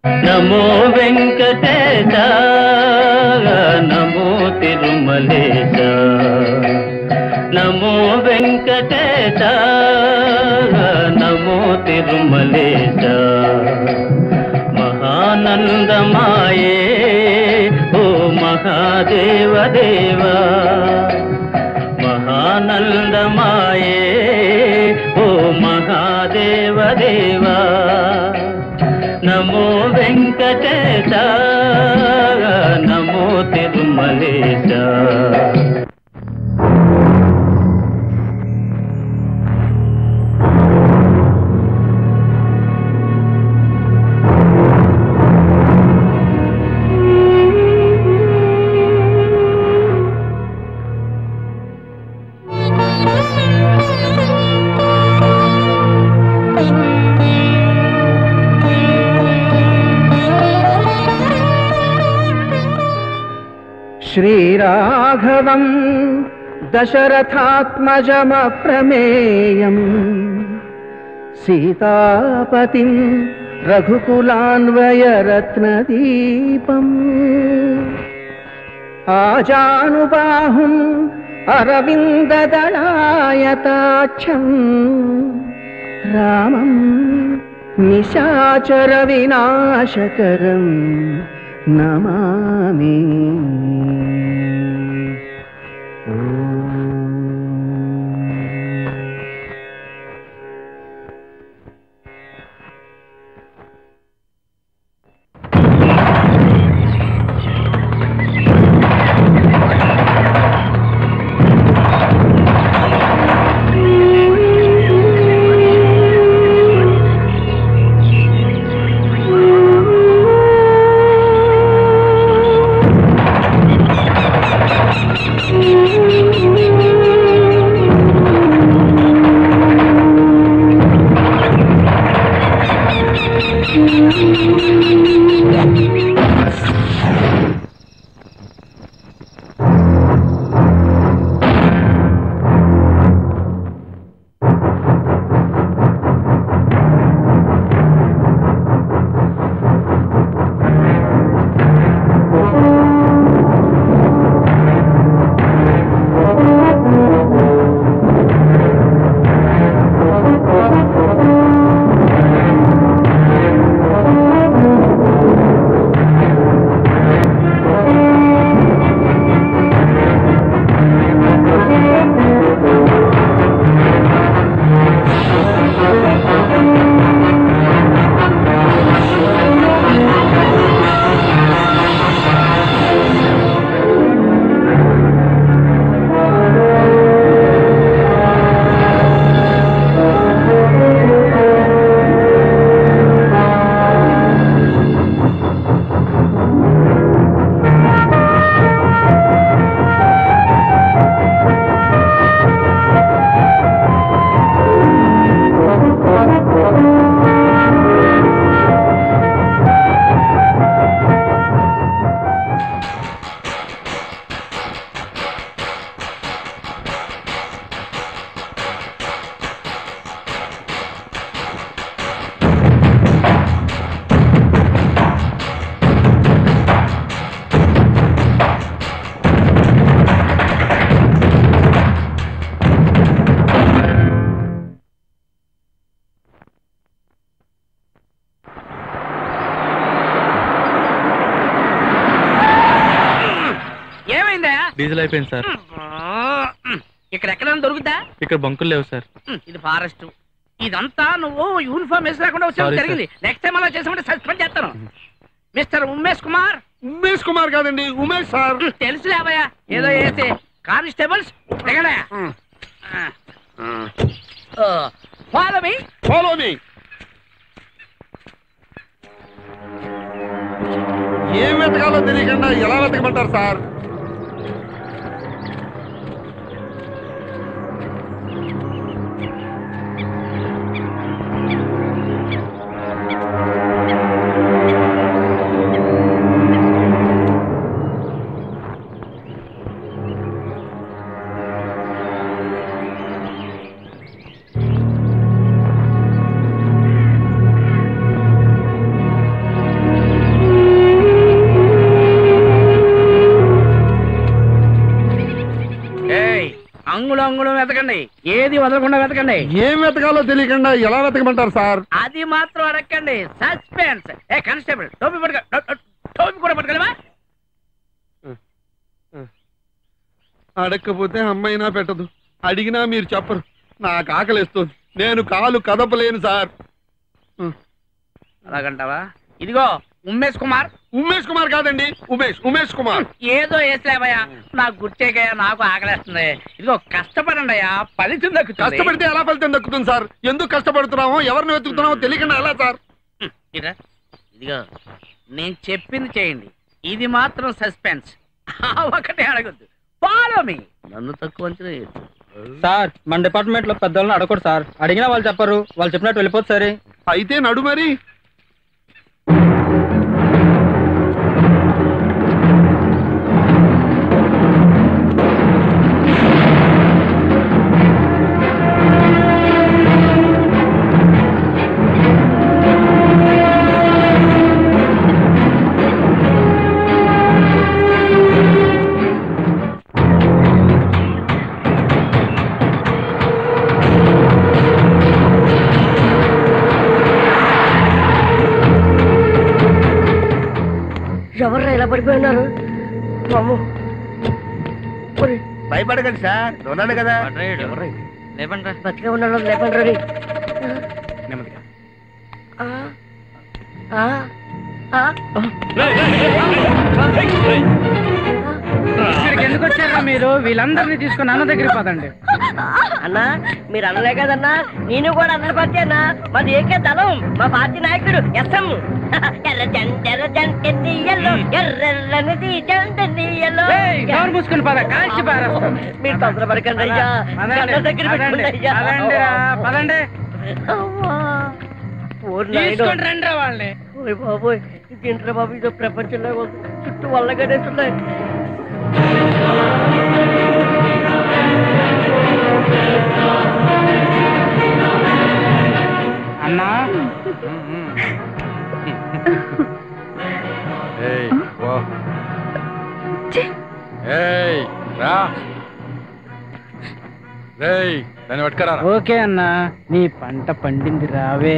నమో వెంకటేశ నమో తిరుమలేశ నమో వెంకటేశ నమో తిరుమలేశ మహానందమాయే ఓ మహాదేవ దేవా మహానందమాయే ఓ మహాదేవ దేవా నమో వెంకటేశ నమో తిరుమలేశ श्रीराघवम् दशरथात्मजमप्रमेयम् सीतापतिम् रघुकुलान्वयरत्नदीपम् आजानुबाहुम् अरविन्ददलायताक्षम् रामम् निशाचरविनाशकरम् నమామి ఏమైందా డీజిల్ అయిపోయింది సార్ ఇక్కడ ఎక్కడైనా దొరుకుతా ఇక్కడ బంకులు లేవు సార్ ఇది ఫారెస్ట్ ఇదంతా నువ్వు యూనిఫామ్ వేసి రాకుండా వచ్చి Sorry, జరిగింది నెక్స్ట్ టైం అలా చేసామంటే సస్పెండ్ చేస్తాను మిస్టర్ ఉమేష్ కుమార్ ఉమేష్ కుమార్ కాదండి ఉమేష్ సార్ తెలుసు లేవయ్యా ఏదో వేసి కానిస్టేబుల్స్ దిగడా ఫాలో మీ ఫాలో మీ ఏం వెతకాలో తెలియకుండా ఎలా వెతకమంటారు సార్ వెతకండి ఏది వదలకుండా వెతకండి ఏం వెతకాలో తెలియకుండా ఎలా వెతకమంటారు సార్ అది మాత్రం అడగండి సస్పెన్స్ ఏ కానిస్టేబుల్ టోపీ పట్టుకో టో- టో- టోపీ కూడా పట్టుకోలేవా అడగకపోతే అమ్మైనా పెట్టదు అడిగినా మీరు చెప్పరు నాకు ఆకలిస్తుంది నేను కాలు కదపలేను సార్ అలాగంటావా ఇదిగో ఉమేష్ కుమార్ ఉమేష్ కుమార్ కాదండి ఉమేష్ ఉమేష్ కుమార్ ఏదో వేసలేవయ్యా నాకు గుర్తేకయ్యా నాకు ఆకలేస్తుంది ఇదిగో కష్టపడండి అయ్యా ఫలితం దక్కుతుంది కష్టపడితే ఎలా ఫలితం దక్కుతుంది సార్ ఎందుకు కష్టపడుతున్నామో ఎవరిని వెతుకుతున్నామో తెలియకుండా ఎలా సార్ ఇరా, ఇదిగో నేను చెప్పింది చేయండి ఇది మాత్రం సస్పెన్స్ ఒకటే అడగద్దు ఫాలో మీ నన్ను తక్కువ అంచనా వేయొద్దు. సార్ మన డిపార్ట్మెంట్ లో పెద్దవాళ్ళని అడగకూడదు సార్ అడిగినా వాళ్ళు చెప్పరు వాళ్ళు చెప్పినట్టు వెళ్ళిపోతుంది సరే అయితే నడు మరి ఎవర్రా ఇలా పడిపోయినారు అమ్మో. ఒరేయ్, భయపడకండి సార్ ఉన్నాను కదా లేవండి బతికే ఉన్నాడు లేపండి రెడీ నెమ్మదిగా ఇక్కడికి ఎందుకు వచ్చారా మీరు వీళ్ళందరినీ తీసుకుని అన్న దగ్గరికి పదండి అన్నా మీరు అనలే కదన్నా నేను కూడా అన్న పార్టీ అన్నా మాది ఏకే దళం మా పార్టీ నాయకుడు ఎస్ఎం ఎర్ర జంట ఎర్ర జంట ఎల్లో ఎర్రెర్రనిది జంట ఎల్లో ఏయ్, నోరు మూసుకుని పద కాల్చి పారేస్తాం మీరు తొందరపడకండి అయ్యా పదండి, గంట దగ్గర పదండి, పెట్టుకోండి అయ్యా పదండి రా, పదండి అవ్వా. ఓరి నాయనో. తీసుకొని రండి రా వాళ్ళని ఓయ్ బాబోయ్ ఇదేంట్రా బాబు ఇదో ప్రపంచంలో ఉంది చుట్టూ వల్లగడేస్తున్నాయి అన్నా దాన్ని పట్టుకరా ఓకే అన్నా నీ పంట పండింది రావే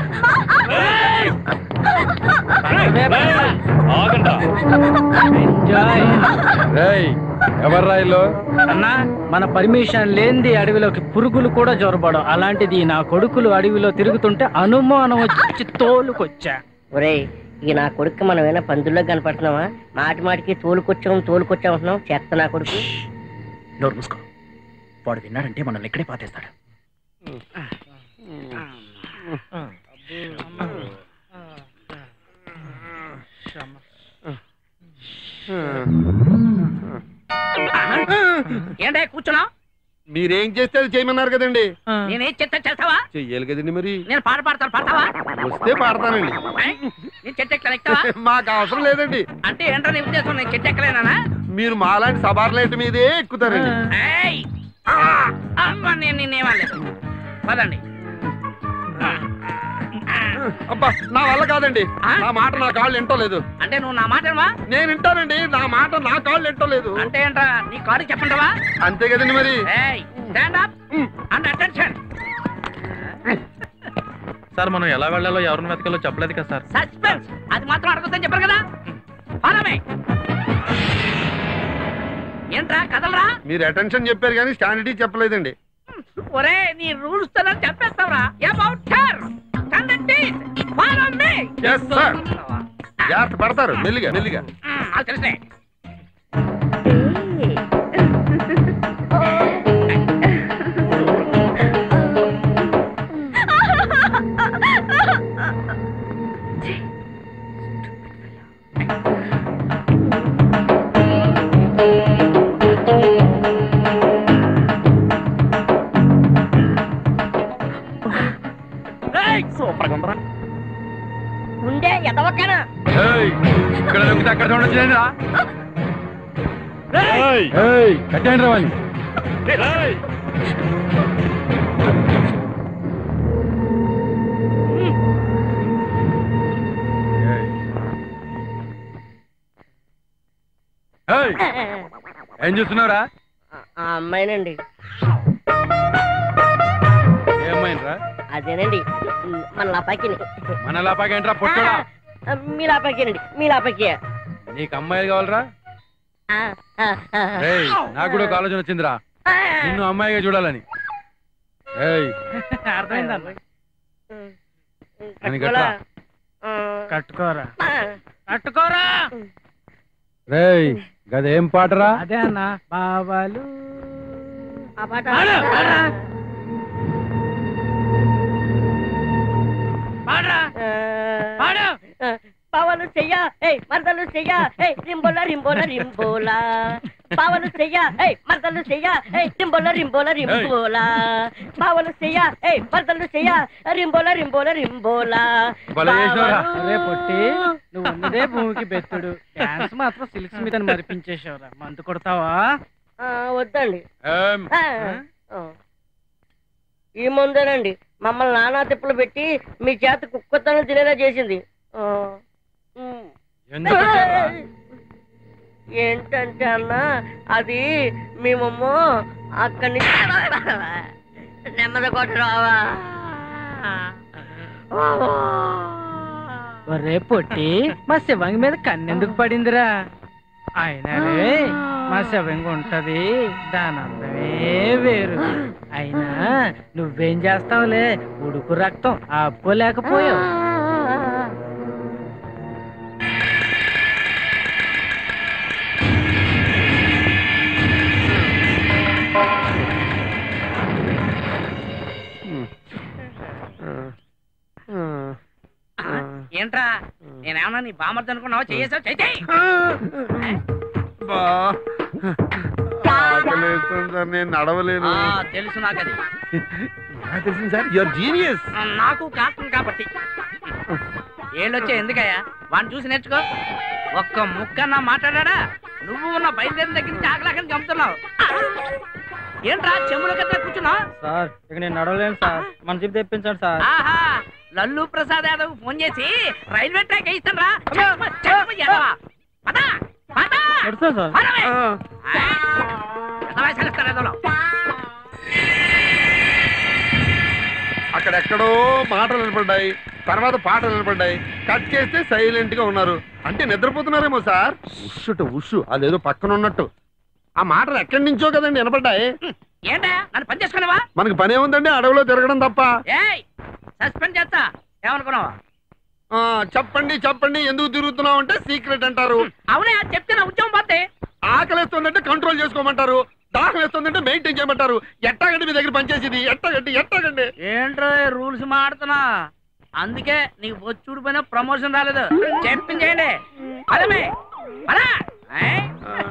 ఎంజాయ్ ఎవర్రా ఇల్లు అన్నా మన పర్మిషన్ లేనిది అడవిలోకి పురుగులు కూడా జొరబడం అలాంటిది నా కొడుకులు అడవిలో తిరుగుతుంటే అనుమానం వచ్చి తోలుకొచ్చా ఒరేయ్ ఈ నా కొడుకు మనం ఏమైనా పందుల్లో కనపడుతున్నావా మాటి మాటికి తోలుకొచ్చాం తోలుకొచ్చాం అంటున్నాం చెత్త నా కొడుకు నోరు మూసుకో వాడు విన్నాడంటే మనల్ని ఇక్కడే పాతేస్తాడు ఏంటే కూర్చున్నా మీరేం చేస్తే అది చేయమన్నారు కదండి నేనేం చెత్త చేస్తావా చెయ్యాలి కదండి మరి నేను పాట పాడతాను పాడతావా వస్తే పాడతానండి ఏ? నేను చెట్టు ఎక్కలేను, ఎక్కుతావా మాకు అవసరం లేదండి అంటే ఏంటో నీ ఉద్దేశం నేను చెట్టు ఎక్కలేనా మీరు మాలాంటి సబార్లైట్ మీదే ఎక్కుతారండి ఏయ్! ఆ! అమ్మ నేను నిన్నేమలేదు పదండి అబ్బా నా వల్ల కాదండి ఆ? నా మాట నా కాళ్ళు ఎంటో లేదు అంటే నువ్వు నా మాట ఏమా నేను వింటానండి నా మాట నా కాళ్ళు ఎంటో లేదు అంటే ఏంట్రా నీ కాడు చెప్పంటావా అంతే కదండి మరి ఏయ్ stand up and attention sir మనం ఎలా వెళ్ళాలో ఎవరిని వెతకాలో చెప్పలేదు కదా సార్ సస్పెన్స్ అది మాత్రం అడగొద్దని చెప్పారు కదా ఫాలోమే ఏంట్రా కదలరా మీరు అటెన్షన్ చెప్పారు కానీ స్టాండిటీ చెప్పలేదండి ఒరే నీ రూల్స్ తో చెప్పేస్తావురా about turn follow me Yes, sir. జాగ్రత్త పడతారు మెల్లిగా మెల్లిగా అది తెలుసులే సూపర్ గా ఉందిరా ఉండే ఎదవకనా ఇక్కడ దొరికితే అక్కడ చూడండి కట్టండి రావాలి ఆ ఏం చూస్తున్నావురా అమ్మాయినండి అమ్మాయిని రా అదేనండి మన లాపాకిని మన లాపాకేంట్రా పొట్టడా ఆ, మీ లాపాకేనండి మీ లాపాకి నీకు అమ్మాయిలు కావాలరా ఆ, ఆ, ఆ. ఏయ్ నాకు కూడా ఒక ఆలోచన వచ్చిందిరా ఆ. నిన్ను అమ్మాయిగా చూడాలని ఏయ్ అర్థమైందన్న అని గట్రా. ఆ. కట్టుకోరా ఆ. కట్టుకోరా రేయ్ గదేం పాటరా అదే అన్న బాబాలు ఆ పాట పాడు, పాడురా. పాడరా ఆ. పాడు ఆ, పవను చెయ్య ఏయ్ మరదలు చెయ్య ఏయ్ రింబోల రింబోల రింబోల పవను చెయ్య ఏయ్ మరదలు చెయ్య ఏయ్ రింబోల రింబోల రింబోల పవను చెయ్య ఏయ్ మరదలు చెయ్య రింబోల రింబోల రింబోల భలే చేసినావురా. పవను- అరే పొట్టి నువ్వు ఉన్నదే భూమికి బెత్తుడు డాన్స్ మాత్రం సిల్క్స్ మీద మరిపించేశావురా మందు కొడతావా ఆ, వద్దండి ఏం? ఆ, ఆ. ఈ ముందేనండి మమ్మల్ని నానా తిప్పులు పెట్టి మీ చేత కుక్కతనం తినేలా చేసింది ఆ. ఉమ్. ఎందుకు వచ్చావురా? ఏంటంటే అన్న అది మేమమ్మో అక్కడి నుంచి నెమ్మది కొట్టరావా ఒరే పొట్టి మా శివంగి మీద కన్నెందుకు పడిందిరా అయినాలే మా శివంగి ఉంటది దాని అందమే వేరు అయినా నువ్వేం చేస్తావులే ఉడుకు రక్తం ఆపుకోలేకపోయావు ఏంట్రా నేనేమన్నా నీ బామర్ది అనుకున్నావా చేసావు చెయ్యి బా ఆకలేస్తుంది సార్ నేను నడవలేను తెలుసు నాకు అది ఎలా తెలిసింది సార్ యువర్ జీనియస్ నాకు కాకుండా కాబట్టి ఏళ్ళొచ్చా ఎందుకయ్యా వాడిని చూసి నేర్చుకో ఒక్క ముక్కన్నా మాట్లాడా నువ్వు ఉన్న బయలుదేరిన దగ్గర నుంచి ఆకలాకని గమ్ముతున్నావు ఏంట్రా చెముల కింద కూర్చున్నావు సార్ ఇక నేను నడవలేను సార్ మన జీప్ తెప్పించండి సార్ ఆహా లల్లు ప్రసాద్ యాదవ్ ఫోన్ చేసి రైల్వే ట్రాక్ వేయిస్తాను రా పదా పదా నడుస్తా సార్ పదవే. ఆ, ఎంత వయసు ఇస్తారు ఎదవలో? అక్కడెక్కడో మాటలు నిలబడ్డాయి తర్వాత పాటలు నిలబడ్డాయి కట్ చేస్తే సైలెంట్ గా ఉన్నారు అంటే నిద్రపోతున్నారేమో సార్ ఉషుట ఉషు అదేదో పక్కన ఉన్నట్టు ఆ మాటలు ఎక్కడి నుంచో కదండి వినపడ్డాయి ఏంటా నన్ను పని చేసుకున్నావా మనకి పని ఏముందండి అడవిలో తిరగడం తప్ప ఏయ్ సస్పెండ్ చేస్తా ఏమనుకున్నావా ఆ, చెప్పండి చెప్పండి ఎందుకు తిరుగుతున్నావు అంటే సీక్రెట్ అంటారు అవునే అది చెప్తే నా ఉద్యోగం పోతే ఆకలిస్తుందంటే కంట్రోల్ చేసుకోమంటారు దాహం వేస్తుందంటే మెయింటైన్ చేయమంటారు ఎట్టాగండి మీ దగ్గర పనిచేసేది ఎట్టాగండి ఎట్టాగండి ఏంట్రో రూల్స్ మాడుతున్నా అందుకే నీకు బొచ్చుడు పైన ప్రమోషన్ రాలేదు చెప్పించేయండి పదమే పదా ఏయ్?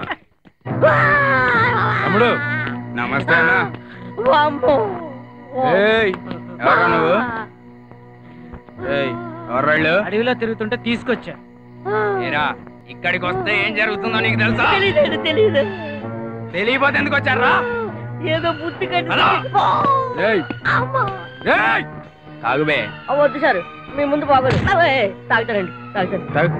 తమ్ముడు నమస్తే అన్న వామ్మో. ఏయ్ ఎవరా నువ్వు ఏయ్ ఎవరాళ్ళు అడవిలో తిరుగుతుంటే తీసుకొచ్చా ఏరా ఇక్కడికి వస్తే ఏం జరుగుతుందో నీకు తెలుసా తెలీదండి తెలీదు తెలియపోతే ఎందుకు వచ్చారా ఏదో బుద్ధి కట్టి హలో. ఏయ్ ఏయ్ తాగుబే ఆ, వద్దు సార్ మీ ముందు బాగోదు అవే, తాగుతానండి తాగుతాను తాగు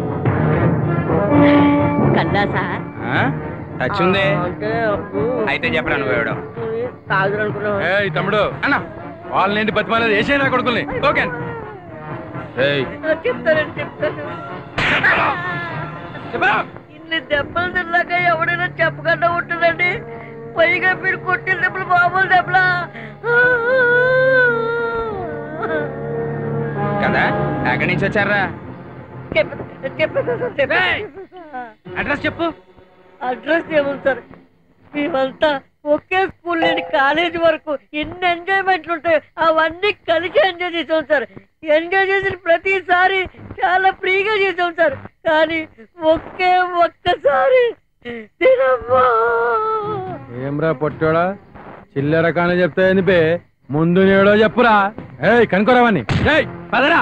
కన్నా సార్ టచ్ ఉంది అంటే అప్పుడు అయితే చెప్పరా నువ్వు ఎవడో తాగుతారు అనుకున్నాను ఏయ్ తమ్ముడు అన్న వాళ్ళనేంటి బతిమాలేదు వేసే నా కొడుకుల్ని ఓకే ఏయ్ చెప్తానండి చెప్తాను చెప్పరా ఇన్ని దెబ్బలు తిన్నాక ఎవడైనా చెప్పకుండా ఉంటుందండి పైగా మీరు కొట్టిన దెబ్బలు మామూలు దెబ్బలా కదా ఎక్కడి నుంచి వచ్చారా చెప్పేది చెప్పేది సార్, చెప్పేది. ఏయ్! అడ్రస్ చెప్పు అడ్రస్ ఏముంది సార్ మేమంతా ఒకే స్కూల్ నుండి కాలేజ్ వరకు ఎన్ని ఎంజాయ్మెంట్లు ఉంటాయి అవన్నీ కలిసి ఎంజాయ్ చేసాం సార్ ఎంజాయ్ చేసిన ప్రతిసారి చాలా ఫ్రీగా చేసాం సార్ కానీ ఒకే ఒక్కసారి తినమ్మా ఏమ్రా పొట్టోడా చిల్లర కానీ చెప్తే ఏంది ముందు నేడో చెప్పురా ఏయ్ కనుకోరావని ఏయ్ పదరా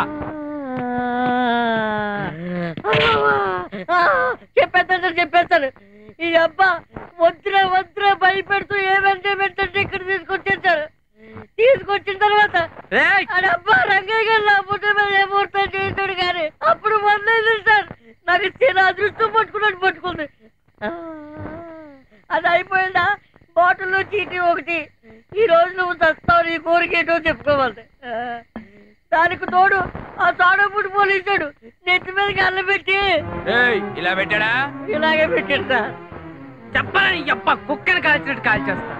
చెప్పేస్తాను చెప్పేస్తాను ఈ అబ్బా వద్దురా వద్దురా భయపెడుతూ ఏమంటే పెట్టంటే ఇక్కడ తీసుకొచ్చేసారు తీసుకొచ్చిన తర్వాత ఏయ్! అబ్బా రంగయ్య గారు నా పుట్టిన మీద ఏ ముహూర్తం చేశాడు కానీ అప్పుడు మొదలైంది సార్ నాకు చిన్న అదృష్టం పట్టుకున్నట్టు పట్టుకుంది ఆ, అది అయిపోయిందా బాటిల్లో చీటీ ఒకటి ఈ రోజు నువ్వు చస్తావు నీ కోరిక ఏంటో చెప్పుకోవాలి దానికి తోడు ఆ తాడపుడు పోలీసాడు నెత్తి మీద కళ్ళ పెట్టి ఏయ్, ఇలా పెట్టాడా ఇలాగే పెట్టాడు సార్ చెప్పాలని చెప్ప కుక్కని కాల్చినట్టు కాల్చేస్తా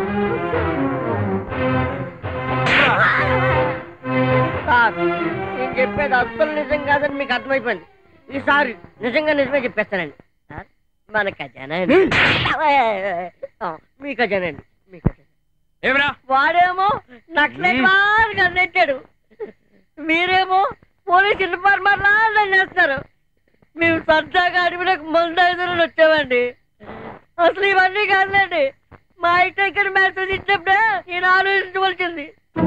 సార్ నేను చెప్పేది అస్సలు నిజం కాదని మీకు అర్థమైపోయింది ఈసారి నిజంగా నిజమే చెప్పేస్తానండి సార్ మన ఖజానా అండి. ఆ, మీ ఖజానా అండి మీ ఖజానా ఏమిరా వాడేమో నక్సలైట్ వారుగా నెట్టాడు మీరేమో పోలీస్ ఇన్ఫార్మర్ లా చేస్తారు మేము సరదాగా అడవిలోకి మందు ఐదులు వచ్చామండి అసలు ఇవన్నీ కాదులేండి మా ఇంటి ఇక్కడ మెసేజ్ ఇచ్చినప్పుడే నేను ఆలోచించవలసింది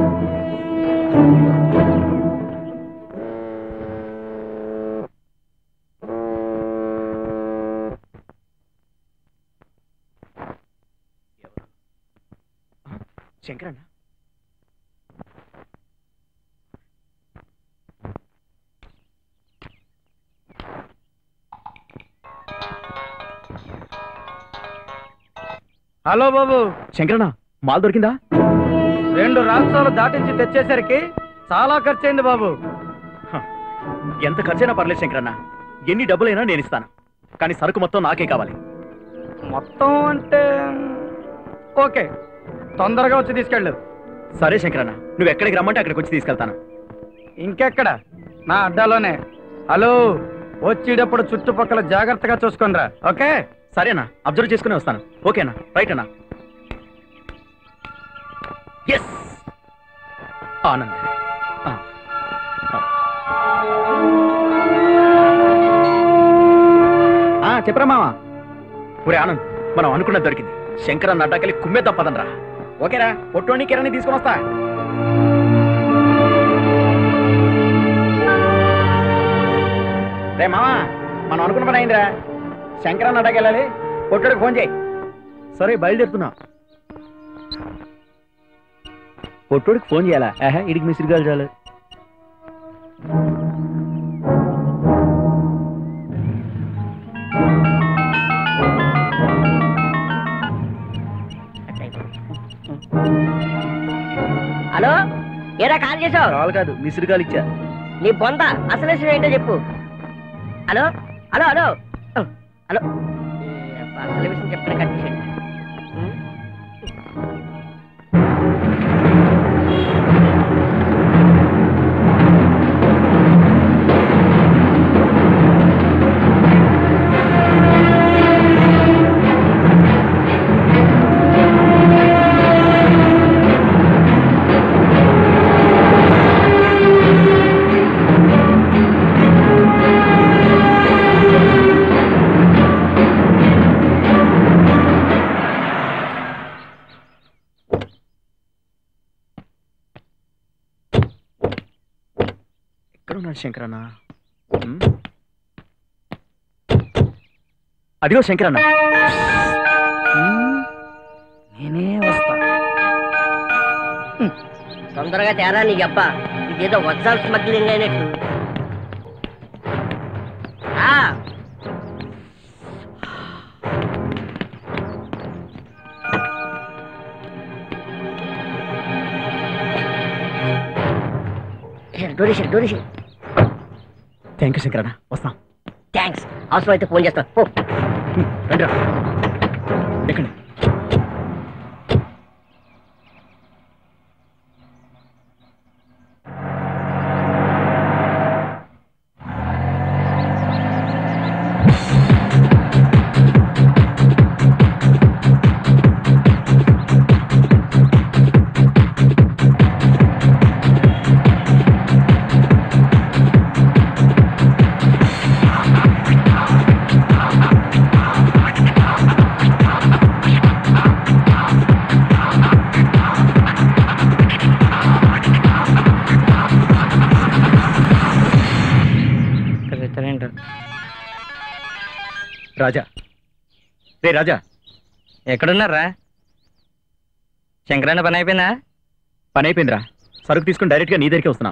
శంకరన్న హలో బాబు శంకరన్న మాల్ దొరికిందా రెండు రాష్ట్రాలు దాటించి తెచ్చేసరికి చాలా ఖర్చయింది బాబు ఎంత ఖర్చైనా పర్లేదు శంకరన్న ఎన్ని డబ్బులైనా నేను ఇస్తాను కానీ సరుకు మొత్తం నాకే కావాలి మొత్తం అంటే ఓకే తొందరగా వచ్చి తీసుకెళ్ళు సరే శంకరన్న నువ్వు ఎక్కడికి రమ్మంటే అక్కడికి వచ్చి తీసుకెళ్తాను ఇంకెక్కడ నా అడ్డాలోనే హలో వచ్చేటప్పుడు చుట్టుపక్కల జాగ్రత్తగా చూసుకొనిరా ఓకే సరేనా అబ్జర్వ్ చేసుకుని వస్తాను ఓకేనా రైట్ అన్నా ఎస్ ఆనంద్ ఆ. ఆ. ఆ, చెప్పరా మావా ఒరే ఆనంద్ మనం అనుకున్నది దొరికింది శంకర్ అన్న అడ్డాకలి కుమ్మే తప్పదనరా ఓకేరా పొట్టోని కిరణి తీసుకొని వస్తా రే మావా మనం అనుకున్న పని అయిందిరా శంకర్ అన్న అడ్డాకి వెళ్ళాలి పొట్టోడికి ఫోన్ చేయి సరే బయలుదేరుతున్నా పొట్టోడికి ఫోన్ చేయాలా ఆహా ఇడికి మిసిరిగాలు చాలు హలో ఏరా కాల్ చేసావు కావాలి కాదు మిసిరిగాలు ఇచ్చా నీ బొంద అసలు విషయం ఏంటో చెప్పు హలో హలో హలో హలో ఏ, అబ్బా, అసలు విషయం చెప్పిన కట్ చేసేయండి ఉం? ఎక్కడున్నాడు శంకరన్న ఉమ్. అదిగో శంకరన్న నేనే వస్తా తొందరగా తేరా నీ అబ్బా ఇదేదో వజ్రాల స్మగ్లింగ్ అయినట్టు ఆ, డొనేషన్ డొనేషన్ థ్యాంక్ యూ శంకరన్న వస్తాం థ్యాంక్స్ అవసరం అయితే ఫోన్ చేస్తా పో ఉమ్, రండిరా ఎక్కండి రాజా రే రాజా ఎక్కడున్నారా శంకరన్న పని అయిపోయిందా పని అయిపోయిందిరా సరుకు తీసుకుని డైరెక్ట్ గా నీ దగ్గరికి వస్తున్నా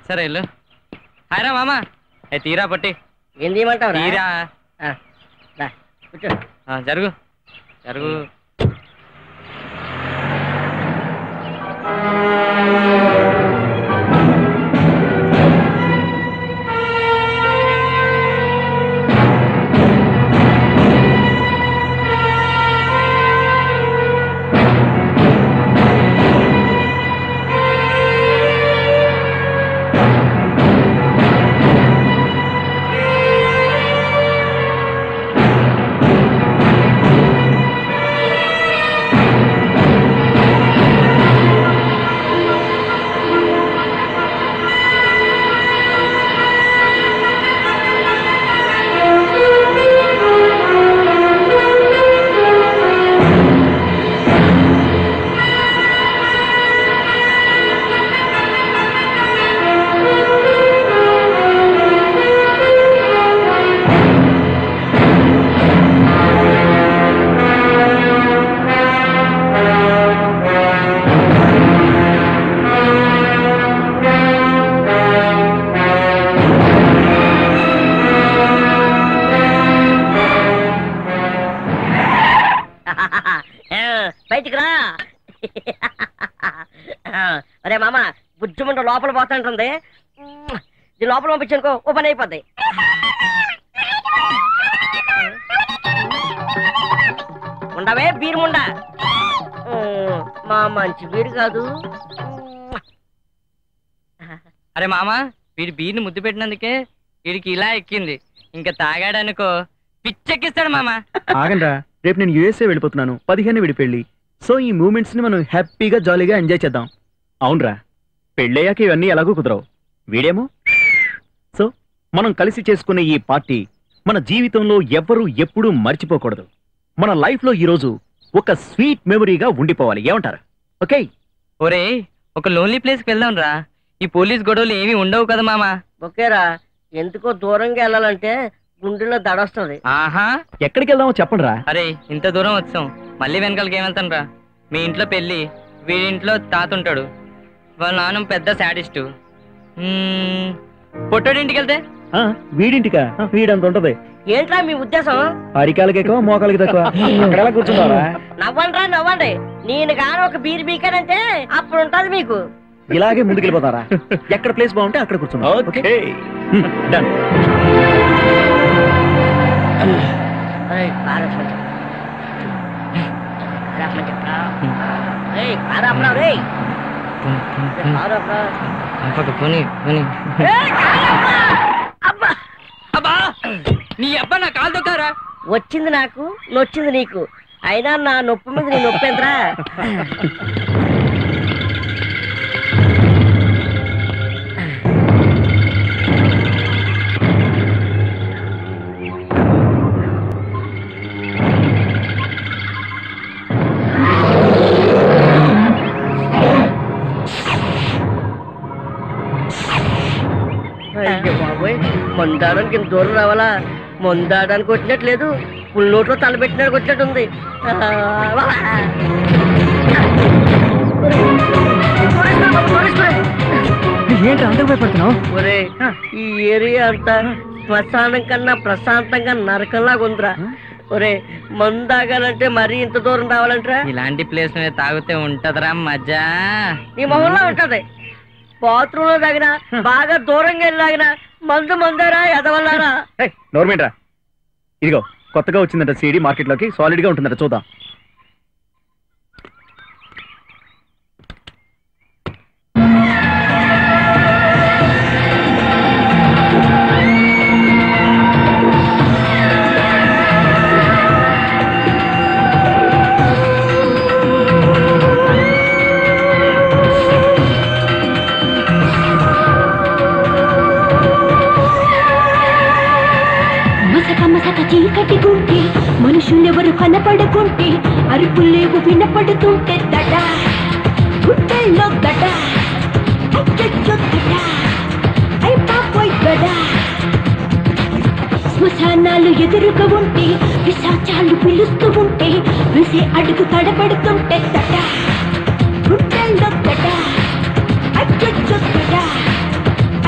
సరే వెళ్ళు హాయ్ రా మామ ఏ తీరా పట్టి ఏం తీయమంటావు తీరా కూర్చో ఆ, జరుగు జరుగు బయటికి రా అరే మామ బుజ్జుమంట లోపల పోతుంటుంది ఇది లోపల పంపించనుకో ఓ పని అయిపోద్ది ఉండవే బీరు ముండ ఉమ్, మా మంచి బీరు కాదు అరే మామ వీడి బీర్ని ముద్దు పెట్టినందుకే వీడికి ఇలా ఎక్కింది ఇంకా తాగాడనుకో పిచ్చెక్కిస్తాడు మామ ఆగండ్రా రేపు నేను యుఎస్ఏ వెళ్ళిపోతున్నాను పదిహేను విడి పెళ్లి సో ఈ మూమెంట్స్ ని మనం హ్యాపీగా జాలీగా ఎంజాయ్ చేద్దాం అవునరా పెళ్ళయ్యాక ఇవన్నీ ఎలాగో కుదరవు వీడేమో సో మనం కలిసి చేసుకునే ఈ పార్టీ మన జీవితంలో ఎవ్వరూ ఎప్పుడూ మర్చిపోకూడదు మన లైఫ్ లో ఈ రోజు ఒక స్వీట్ మెమరీగా ఉండిపోవాలి ఏమంటారు ఓకే ఒరే ఒక లోన్లీ ప్లేస్కి వెళ్దాం రా ఈ పోలీస్ గొడవలు ఏమీ ఉండవు కదా మామ ఓకేరా ఎందుకో దూరంగా వెళ్ళాలంటే గుండెలో దడొస్తుంది ఆహా ఎక్కడికి వెళ్దామో చెప్పండి రా అరే ఇంత దూరం వచ్చాం మళ్ళీ వెనకాలకి ఏమెళ్తాను రా మీ ఇంట్లో పెళ్ళి వీడింట్లో తాత ఉంటాడు వాళ్ళ నాన్న పెద్ద శాడిస్టు పొట్టోడి ఇంటికి వెళ్తే వీడింటికా వీడంత ఉంటది ఏంట్రా మీ ఉద్దేశం అరికాలకి ఎక్కువ మోకాలకి తక్కువ అక్కడ ఎలా కూర్చున్నారా నవ్వండి రా నవ్వండి నేను గాను ఒక బీర్ బీకానంటే అప్పుడు ఉంటది మీకు ఇలాగే ముందుకెళ్ళిపోతారా ఎక్కడ ప్లేస్ బాగుంటే అక్కడ కూర్చుందాం ఓకే డన్ ఏయ్, కారాపని చెప్పు. కారాపని చెప్పరా? ఏయ్, కారాపరా, రేయ్. కారాపరా. పోనీ పోనీ ఏయ్, కారాపరా. అబ్బా అబ్బా నీ అబ్బా నా కాలు దొక్కారా వచ్చింది నాకు నొచ్చింది నీకు అయినా నా నొప్పి మీద నీ నొప్పి ఎంతరా అయ్యో బాబోయ్ మందాడానికి ఇంత దూరం రావాలా మందాడానికి వచ్చినట్లేదు పుల్లోట్లో తలబెట్టినాడు వచ్చినట్టుంది ఆ, వా. ఏంటి అందరూ భయపడుతున్నావు ఒరే ఈ ఏరియా అంతా శ్మశానం కన్నా ప్రశాంతంగా నరకంలాగా ఉందిరా ఒరే మందాగాలంటే మరీ ఇంత దూరం రావాలంటరా ఇలాంటి ప్లేస్ మీద తాగితే ఉంటదిరా మజా నీ మొహంలో ఉంటది బాత్రూమ్ లో తాగినా బాగా దూరంగా వెళ్ళి తాగినా మందు మందారా ఎదవల్లారా నోర్మేంట్రా ఇదిగో కొత్తగా వచ్చిందంట సీడీ మార్కెట్ లోకి సాలిడ్ గా ఉంటుందట చూద్దాం మసక మసక చీకటి గుంటే మనుషులెవరు కనపడకుంటే అరుపులేవు వినపడుతుంటే దడ గుండెల్లో గడ అచ్చచ్చో గడ అయ్ బాబోయ్ గడ శ్మశానాలు ఎదురుగా ఉంటే పిశాచాలు పిలుస్తూ ఉంటే వేసే అడుగు తడబడుతుంటే దడ గుండెల్లో గడ అచ్చచ్చో గడ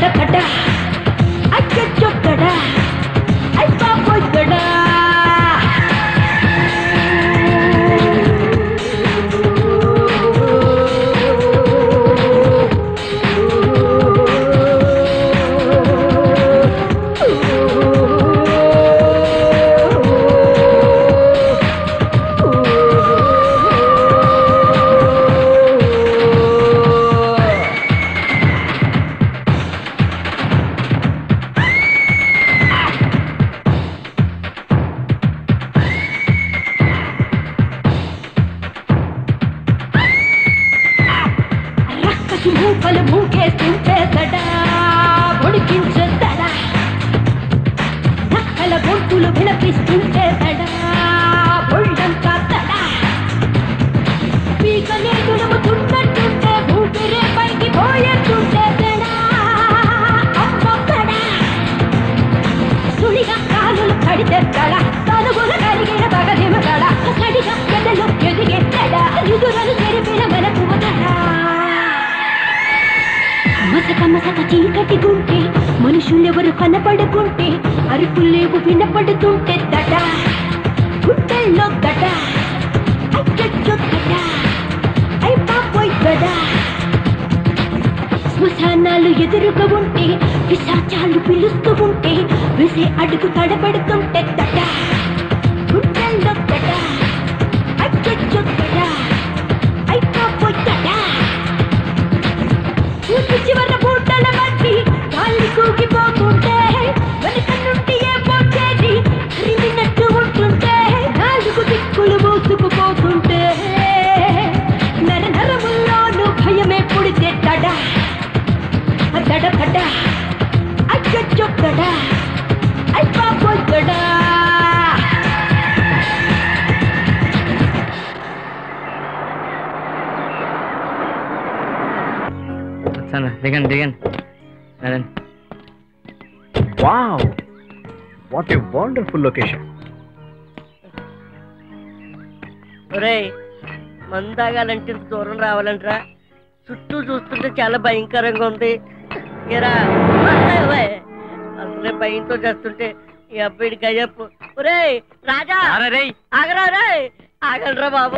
దడ దడ అచ్చచ్చో దడ ఐ బాబోయ్ దడ రక్కసి మూకలు మూకేస్తుంటే దడా పొడికించే దడా నక్కల గొంతులు వినపిస్తుంటే దడా ఒళ్ళంతా దడా పీక నేతులుముతున్నట్టుంటే ఊపిరే పైకి పోయేస్తుంటే దడా అమ్మ దడా సుడిగా కాలులు కడితే దడ తనుగులు కరిగిన పగదిమ దడ సడిగా ఎదలు ఎదిగే దడ ఎదురలు తెరిపిన మనకు దడ మసక మసక చీకటి గుంటే మనుషులెవరు కనపడుకుంటే అరుపులేవు వినపడుతుంటే దడ గుండెల్లో దడ అచ్చచ్చో దడ ఐ బాబోయ్ దడ శ్మశానాలు ఎదురుగా ఉంటే పిశాచాలు పిలుస్తూ ఉంటే వేసే అడుగు తడబడుతుంటే దడ గుండెల్లో దడ అచ్చచ్చో దడ ఐ బాబోయ్ దడ ఊసి చివర బూటల బట్టి గాలి కూగిపోతుంటే వెనక నుండి ఏ పోచేది క్రిమినట్టు ఉంటుంటే నాలుగు దిక్కులు మూసుకుపోతుంటే నర నరముల్లోనూ భయమే పుడితే దడ దడ దడ అచ్చొచ్చో దడ ఐ బాబోయ్ దడ వచ్చాను దిగండి దిగండి అదండి wow what a wonderful location ఒరేయ్ మందు తాగాలంటే ఇంత దూరం రావాలంటరా చుట్టూ చూస్తుంటే చాలా భయంకరంగా ఉంది ఏరా ఓయ్, అసలే భయంతో చేస్తుంటే ఈ అబ్బాయికి అయ్యప్పు ఒరేయ్ రాజా ఆగరా రే ఆగలరా బాబు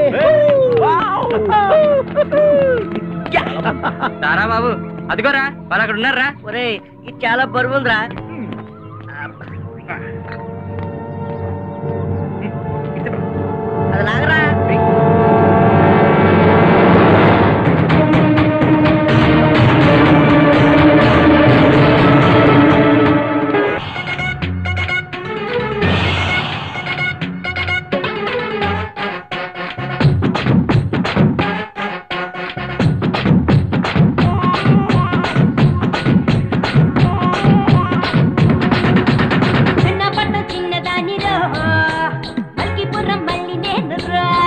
తారా బాబు అదిగోరా వాళ్ళు అక్కడ ఉన్నారా ఒరేయ్ ఇది చాలా బరువు ఉందిరా అది లాగరా చిన్న పట్టు చిన్నదానిరో మల్కిపురం మళ్ళీ నేను రా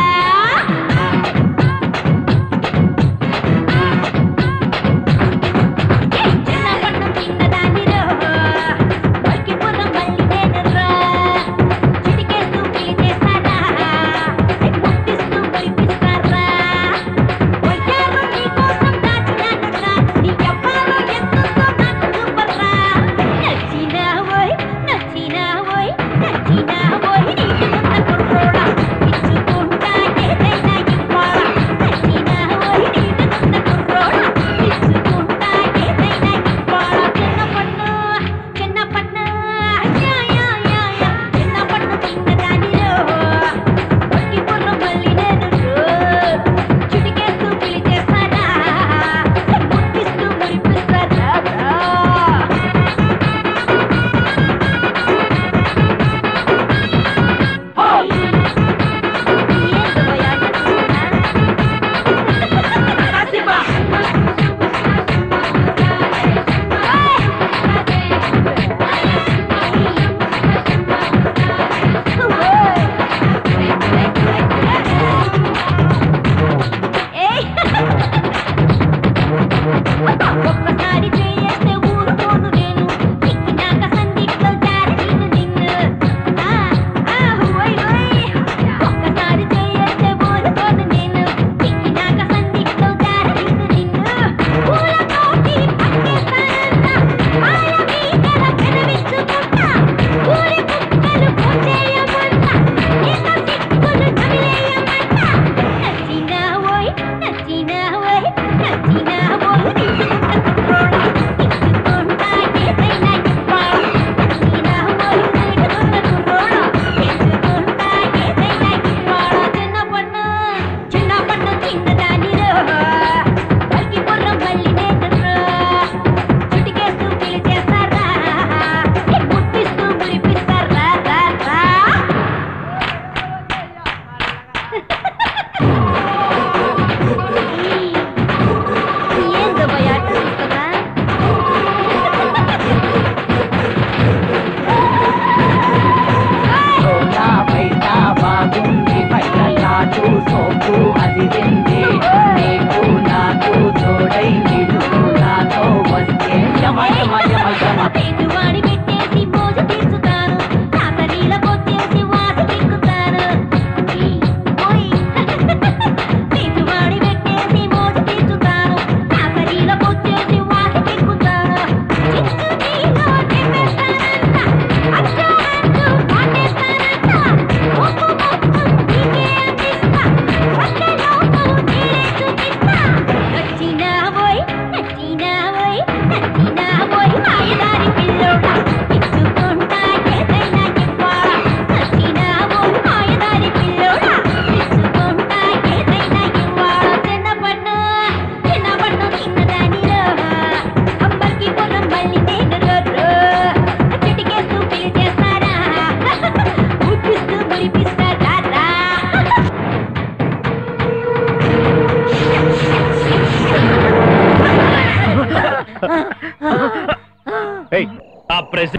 ఏయ్, ఆ ప్రెస్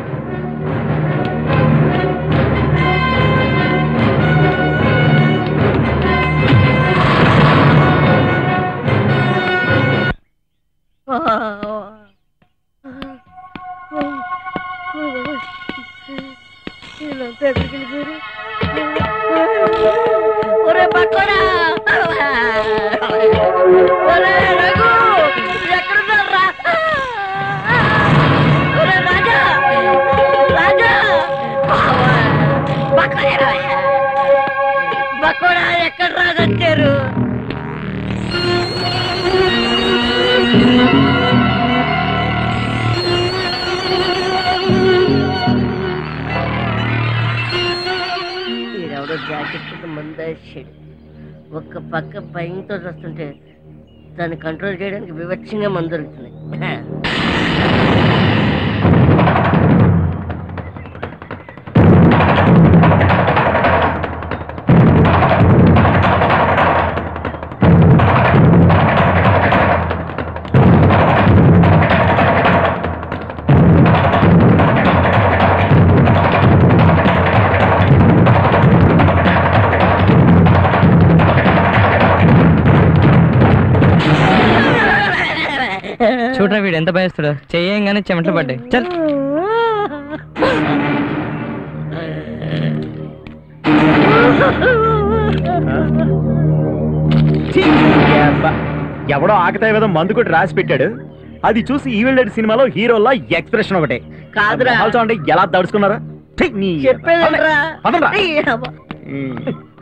ఒరే పక్కడా ఒరే రఘు ఎక్కడున్నారా ఒరే రాజా రాజా బక్కడా ఎక్కడ రాగొచ్చారు ఈడెవడో జాకెట్ మందేశాడు ఒక్క పక్క భయంతో వస్తుంటే దాన్ని కంట్రోల్ చేయడానికి వివక్షంగా మందు దొరుకుతుంది చూడరా వీడు ఎంత భయస్తుడో చెయ్యంగానే చెమటలు పడ్డాయి చల్ అబ్బా, ఎవడో ఆకతాయి విధం మందు కొట్టి రాసి పెట్టాడు అది చూసి ఈవిల్ డెడ్ సినిమాలో హీరోలా ఎక్స్ప్రెషన్ ఒకటే కాదురా. మొహాలు చూడండి ఎలా దడుచుకున్నారా ఛీ, నీ- చెప్పేదిరా పదండ్రా. ఉమ్.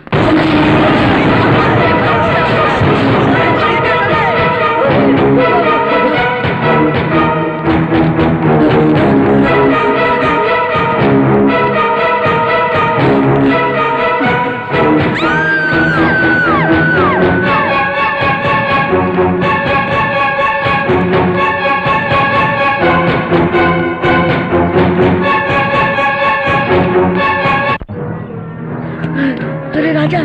అరే రాజా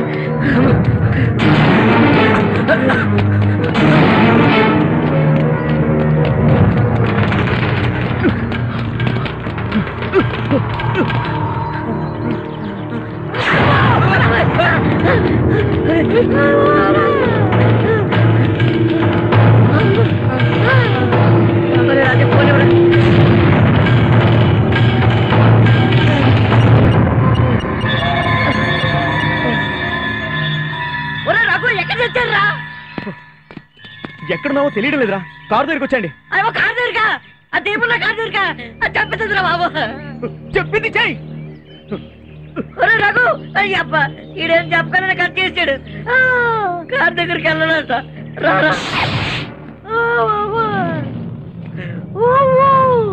అరే రాజా పోనీ ఒరే రఘు ఎక్కడ తెచ్చారా ఎక్కడున్నావో తెలియడం లేదురా కారు దగ్గరికి వచ్చండి అయ్యో కారు దగ్గరకా ఆ దీపుల్లో కారు దగ్గరకా అది చంపేస్తుందిరా బాబు చెప్పింది చెయ్యి ఒరే రఘు అయ్యప్ప ఈడేం చెప్పగానే కట్ చేసాడు ఆ, కారు దగ్గరికి వెళ్ళడంట రారా ఆ, బాబు. ఊ, ఊ.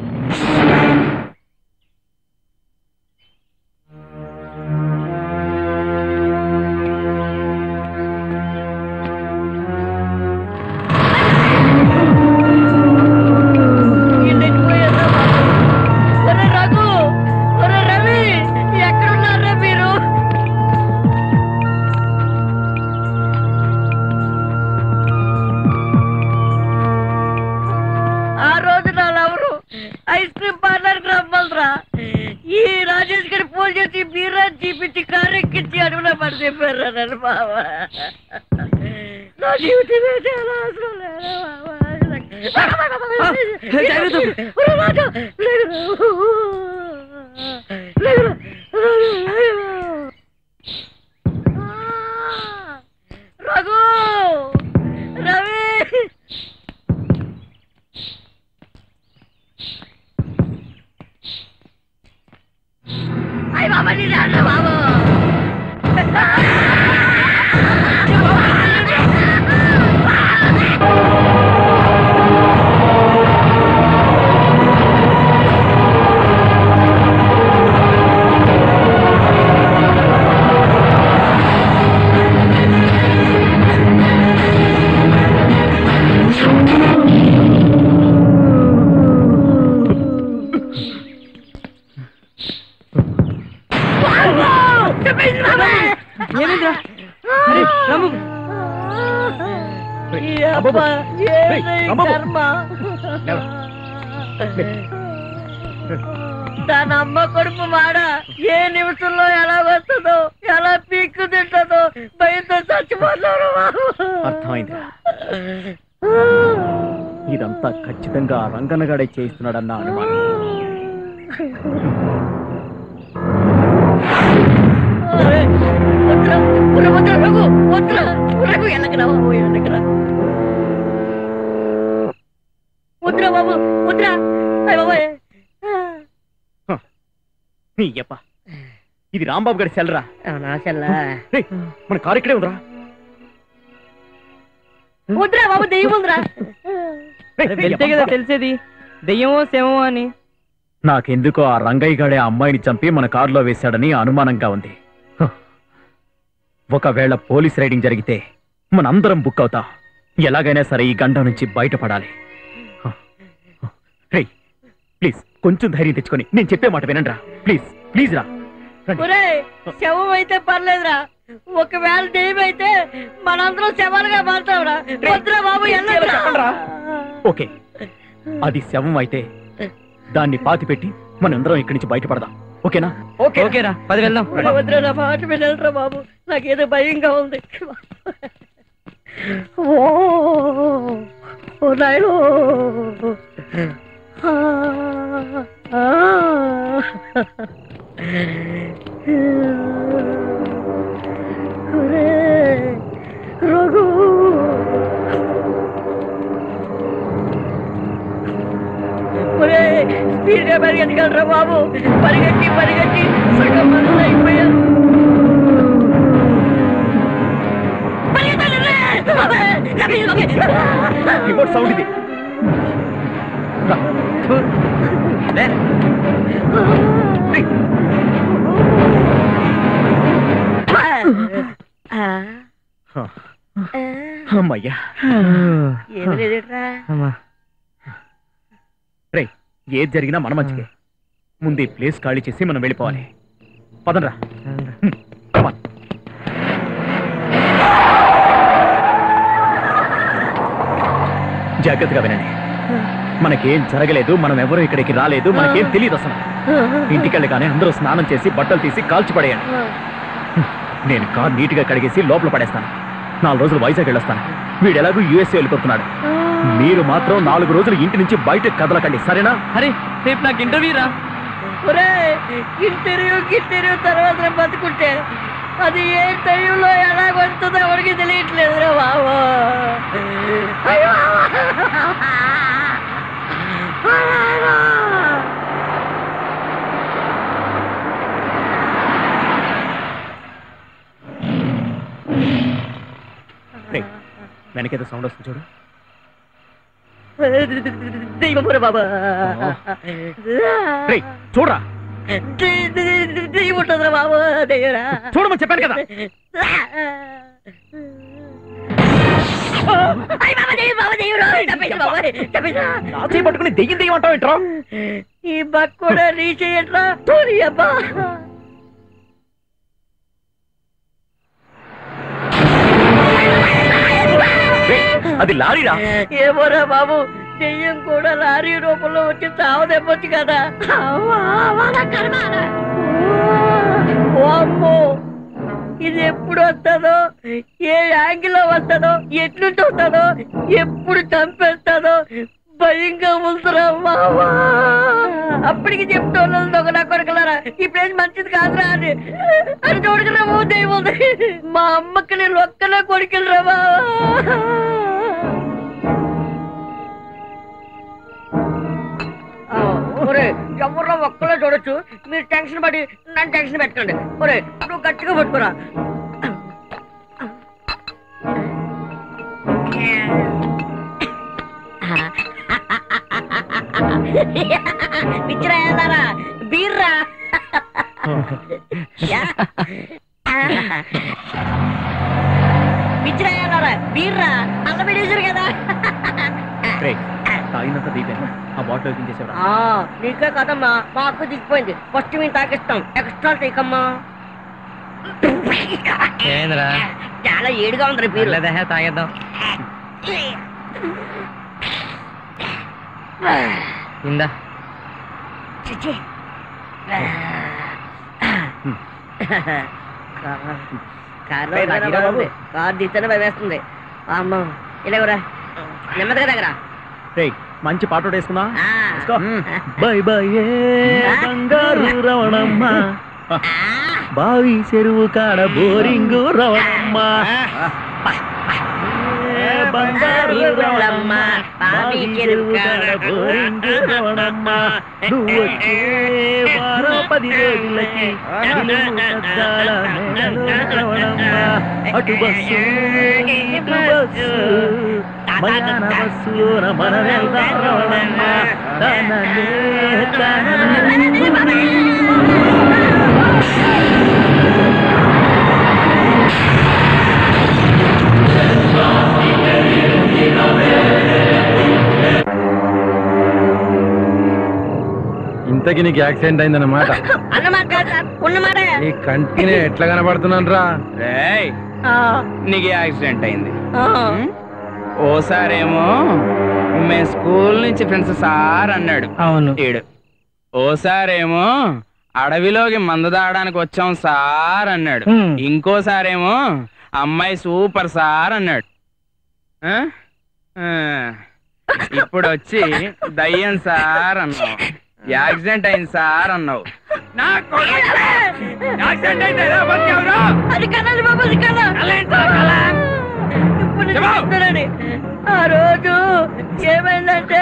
ఈడెక్కిపోయారా బాబు? ఒరే రఘు ఒరే రవి ఎక్కడున్నారా మీరు ఆ రోజు నా లవరు ఐస్ క్రీమ్ పార్లర్ కి రమ్మలరా ఈ రాజేష్ గారి ఫోన్ చేసి బీరా చూపించి కారు ఎక్కించి అడుగున పడి చెప్పారు నన్ను బాబా నా జీవితమే చాలా అవసరం లేదు బాబా. ఒరే రాజు, లేదురా. లేదురా. లేదురా. ఆ, రఘు రవి అయ్య బాబా నీ రాజు బాబు ఏమైందిరా అరే రాము ఈ అబ్బా, ఏయ్, ఏంటి ఈ రాంబాబు. కర్మ? తన అమ్మ కొడుకు మాడ ఏ నిమిషంలో ఎలా వస్తుందో ఎలా పీక్కు తింటుందో భయంతో చచ్చిపోతారు అర్థమైందిరా ఇదంతా ఖచ్చితంగా ఆ రంగనగాడే చేయిస్తున్నాడన్న అనుమానం వద్దురా వద్దురా వద్దురా రఘు వద్దురా రఘు ఎనకరా బాబు ఎనకరా వద్దురా బాబు వద్దురా అయ్య బాబాయ్ నీ యప్ప ఇది రాంబాబు గారి సెల్రా అవునా చెల్లా రేయ్, మన కారు ఇక్కడే ఉందిరా వద్దురా బాబు దెయ్యం ఉందిరా రేయ్, రేయ్, వెళ్తే యప్ప. కదా తెలిసేది దెయ్యమో శవమో అని నాకెందుకో ఆ రంగయ్య గాడే ఆ అమ్మాయిని చంపి మన కారులో వేశాడని అనుమానంగా ఉంది హ. ఒకవేళ పోలీస్ రైడింగ్ జరిగితే మనందరం బుక్ అవుతాం ఎలాగైనా సరే ఈ గండం నుంచి బయటపడాలి హ. హ. రేయ్ ప్లీజ్ కొంచెం ధైర్యం తెచ్చుకొని నేను చెప్పే మాట వినండిరా ప్లీజ్ ప్లీజ్ రా రండి. ఒరే శవం అయితే పర్లేదురా ఒకవేళ దెయ్యం అయితే మనందరం శవాలుగా మారుతావురా వద్దురా బాబు ఎల్లరా ఓకే అది శవం అయితే దాన్ని పాతి పెట్టి మనందరం ఇక్కడి నుంచి బయటపడదాం ఓకేనా ఓకే ఓకేరా పది వెళ్దాం వద్దురా నా మాట వినరా బాబు నాకేదో భయంగా ఉంది ఓ ఓ నాయనో ఆ, ఆ. ఒరే, రఘు ఒరే స్పీడ్ గా పరిగెత్తగలరా బాబు పరిగెట్టి పరిగెట్టి సగం మంది అయిపోయారు పరిగెత్తండి రే! అబ్బే! లబ్బి, లబ్బి! రిమోట్ సౌండ్ ఇది రా. లే. రేయ్. ఆ, హ. ఆ, అమ్మయ్యా ఏం లేదేట్రా రేయ్ ఏది జరిగినా మన మంచికే ముందు ఈ ప్లేస్ ఖాళీ చేసి మనం వెళ్ళిపోవాలి పదండ్రా హ్మ్, come on. జాగ్రత్తగా వినండి మనకేం జరగలేదు మనం ఎవరు ఇక్కడికి రాలేదు మనకేం తెలియదు అసలు ఇంటికి వెళ్ళగానే అందరూ స్నానం చేసి బట్టలు తీసి కాల్చి పడేయండి నేను కార్ నీట్ గా కడిగేసి లోపల పడేస్తాను నాలుగు రోజులు వైజాగ్ వెళ్ళొస్తాను వీడు ఎలాగూ యూఎస్ఏ వెళ్ళిపోతున్నాడు మీరు మాత్రం నాలుగు రోజులు ఇంటి నుంచి బయటకు కదలకండి సరేనా అరే రేపు నాకు ఇంటర్వ్యూ రా ఒరే ఇంటర్వ్యూ ఇంటర్వ్యూ తర్వాత నేను బతుకుంటే అది ఏ టైంలో ఎలా వస్తుందో ఎవరికి తెలియట్లేదు రా బాబు అయ్యో! రేయ్, వెనకేదో సౌండ్ వస్తుంది చూడు దెయ్యమురా బాబా రేయ్ చూడరా దెయ్య- దెయ్య- దెయ్యం ఉంటుందిరా బాబు దెయ్యరా చూడమని చెప్పాను కదా అయ్య బాబా దెయ్యం బాబా దెయ్యం తప్పేసి బాబా తప్పేసా నాచే పట్టుకుని దెయ్యం దెయ్యం అంటావు ఏంట్రా ఈ బక్ కూడా రీచ్ అయ్యట్రా తోని అబ్బా రేయ్, అది లారీరా ఏమోరా బాబు దెయ్యం కూడా లారీ రూపంలో వచ్చి చావు దెబ్బొచ్చు కదా అవ్వా, వాళ్ళ కర్మ. ఓ అమ్మో ఇది ఎప్పుడు వస్తుందో ఏ యాంగిల్లో వస్తుందో ఎట్లుంటి వస్తుందో ఎప్పుడు చంపేస్తుందో భయంగా ఉందిరా మావా అప్పటికి చెప్తాను ఒక నా కొడుకులారా ఈ ప్లేస్ మంచిది కాదురా అని అని చూడకరా ఓ దెయ్యం ఉంది మా అమ్మకి నేను ఒక్కనే కొడుకులరా బావా ఆ, ఒరే ఎవరో ఒక్కలో చూడొచ్చు మీరు టెన్షన్ పడి నన్ను టెన్షన్ పెట్టండి ఒరే నువ్వు గట్టిగా పట్టుకురా పిచ్చిరా బీర్రా పిచ్చిరా బీర్రా అల్లం పెట్టేశారు కదా రేయ్, తాగినంత దీపాను ఆ బాటిల్ ఓపెన్ చేసేవరా ఆ, నీకే కదమ్మా మా అక్క దిగిపోయింది ఫస్ట్ మేము తాకిస్తాం ఎక్స్ట్రా తీకమ్మా ఏంద్రా చాలా ఏడుగా ఉంది బీరు లేదే తాగేద్దాం ఇందా చిచి కారు ఏయ్, నాకు ఇరా బాబు. కారు దిత్తనే భయం వేస్తుంది అమ్మ ఇలాగరా నెమ్మదిగా దగ్గర రేయ్ మంచి పాట ఒకటి వేసుకుందాం ఆ. వేసుకో. బై బై ఏ బంగారు రవణమ్మ బావి చెరువు కాడ బోరింగు రవణమ్మ ఏ బంగారు రవణమ్మ బావి చెరువు కాడ బోరింగు రవణమ్మ నువ్వు వచ్చే వారం పది రోజులకి నిలువు అద్దాల మేడలో రవణమ్మ అటు బస్సు ఇటు బస్సు మయాన బస్సులోన మన వెళ్దాం రవణమ్మ తననే తననే ఇంతకి నీకు యాక్సిడెంట్ అయిందన్నమాట అన్నమాట కాదు సార్ ఉన్నమాట ఈ కంటినే ఎట్లా కనబడుతున్నాను రా రేయ్ నీకు యాక్సిడెంట్ అయింది ఓసారేమో మేము స్కూల్ నుంచి ఫ్రెండ్స్ సార్ అన్నాడు అవును ఈడు ఓసారేమో అడవిలోకి మందు దాడడానికి వచ్చాం సార్ అన్నాడు హ్మ్. ఇంకోసారేమో అమ్మాయి సూపర్ సార్ అన్నాడు ఆ? ఆ. ఇప్పుడు వచ్చి దయ్యం సార్ అన్నావు యాక్సిడెంట్ అయింది సార్ అన్నావు నా కొడుకు! యాక్సిడెంట్ అయితే ఎలా బతికావురా? అది కదండి బాబు అది కదా కలేంట్రా, కలే? ఇప్పుడు నేను చెప్పు. చెప్తానండి. ఆ రోజు ఏమైందంటే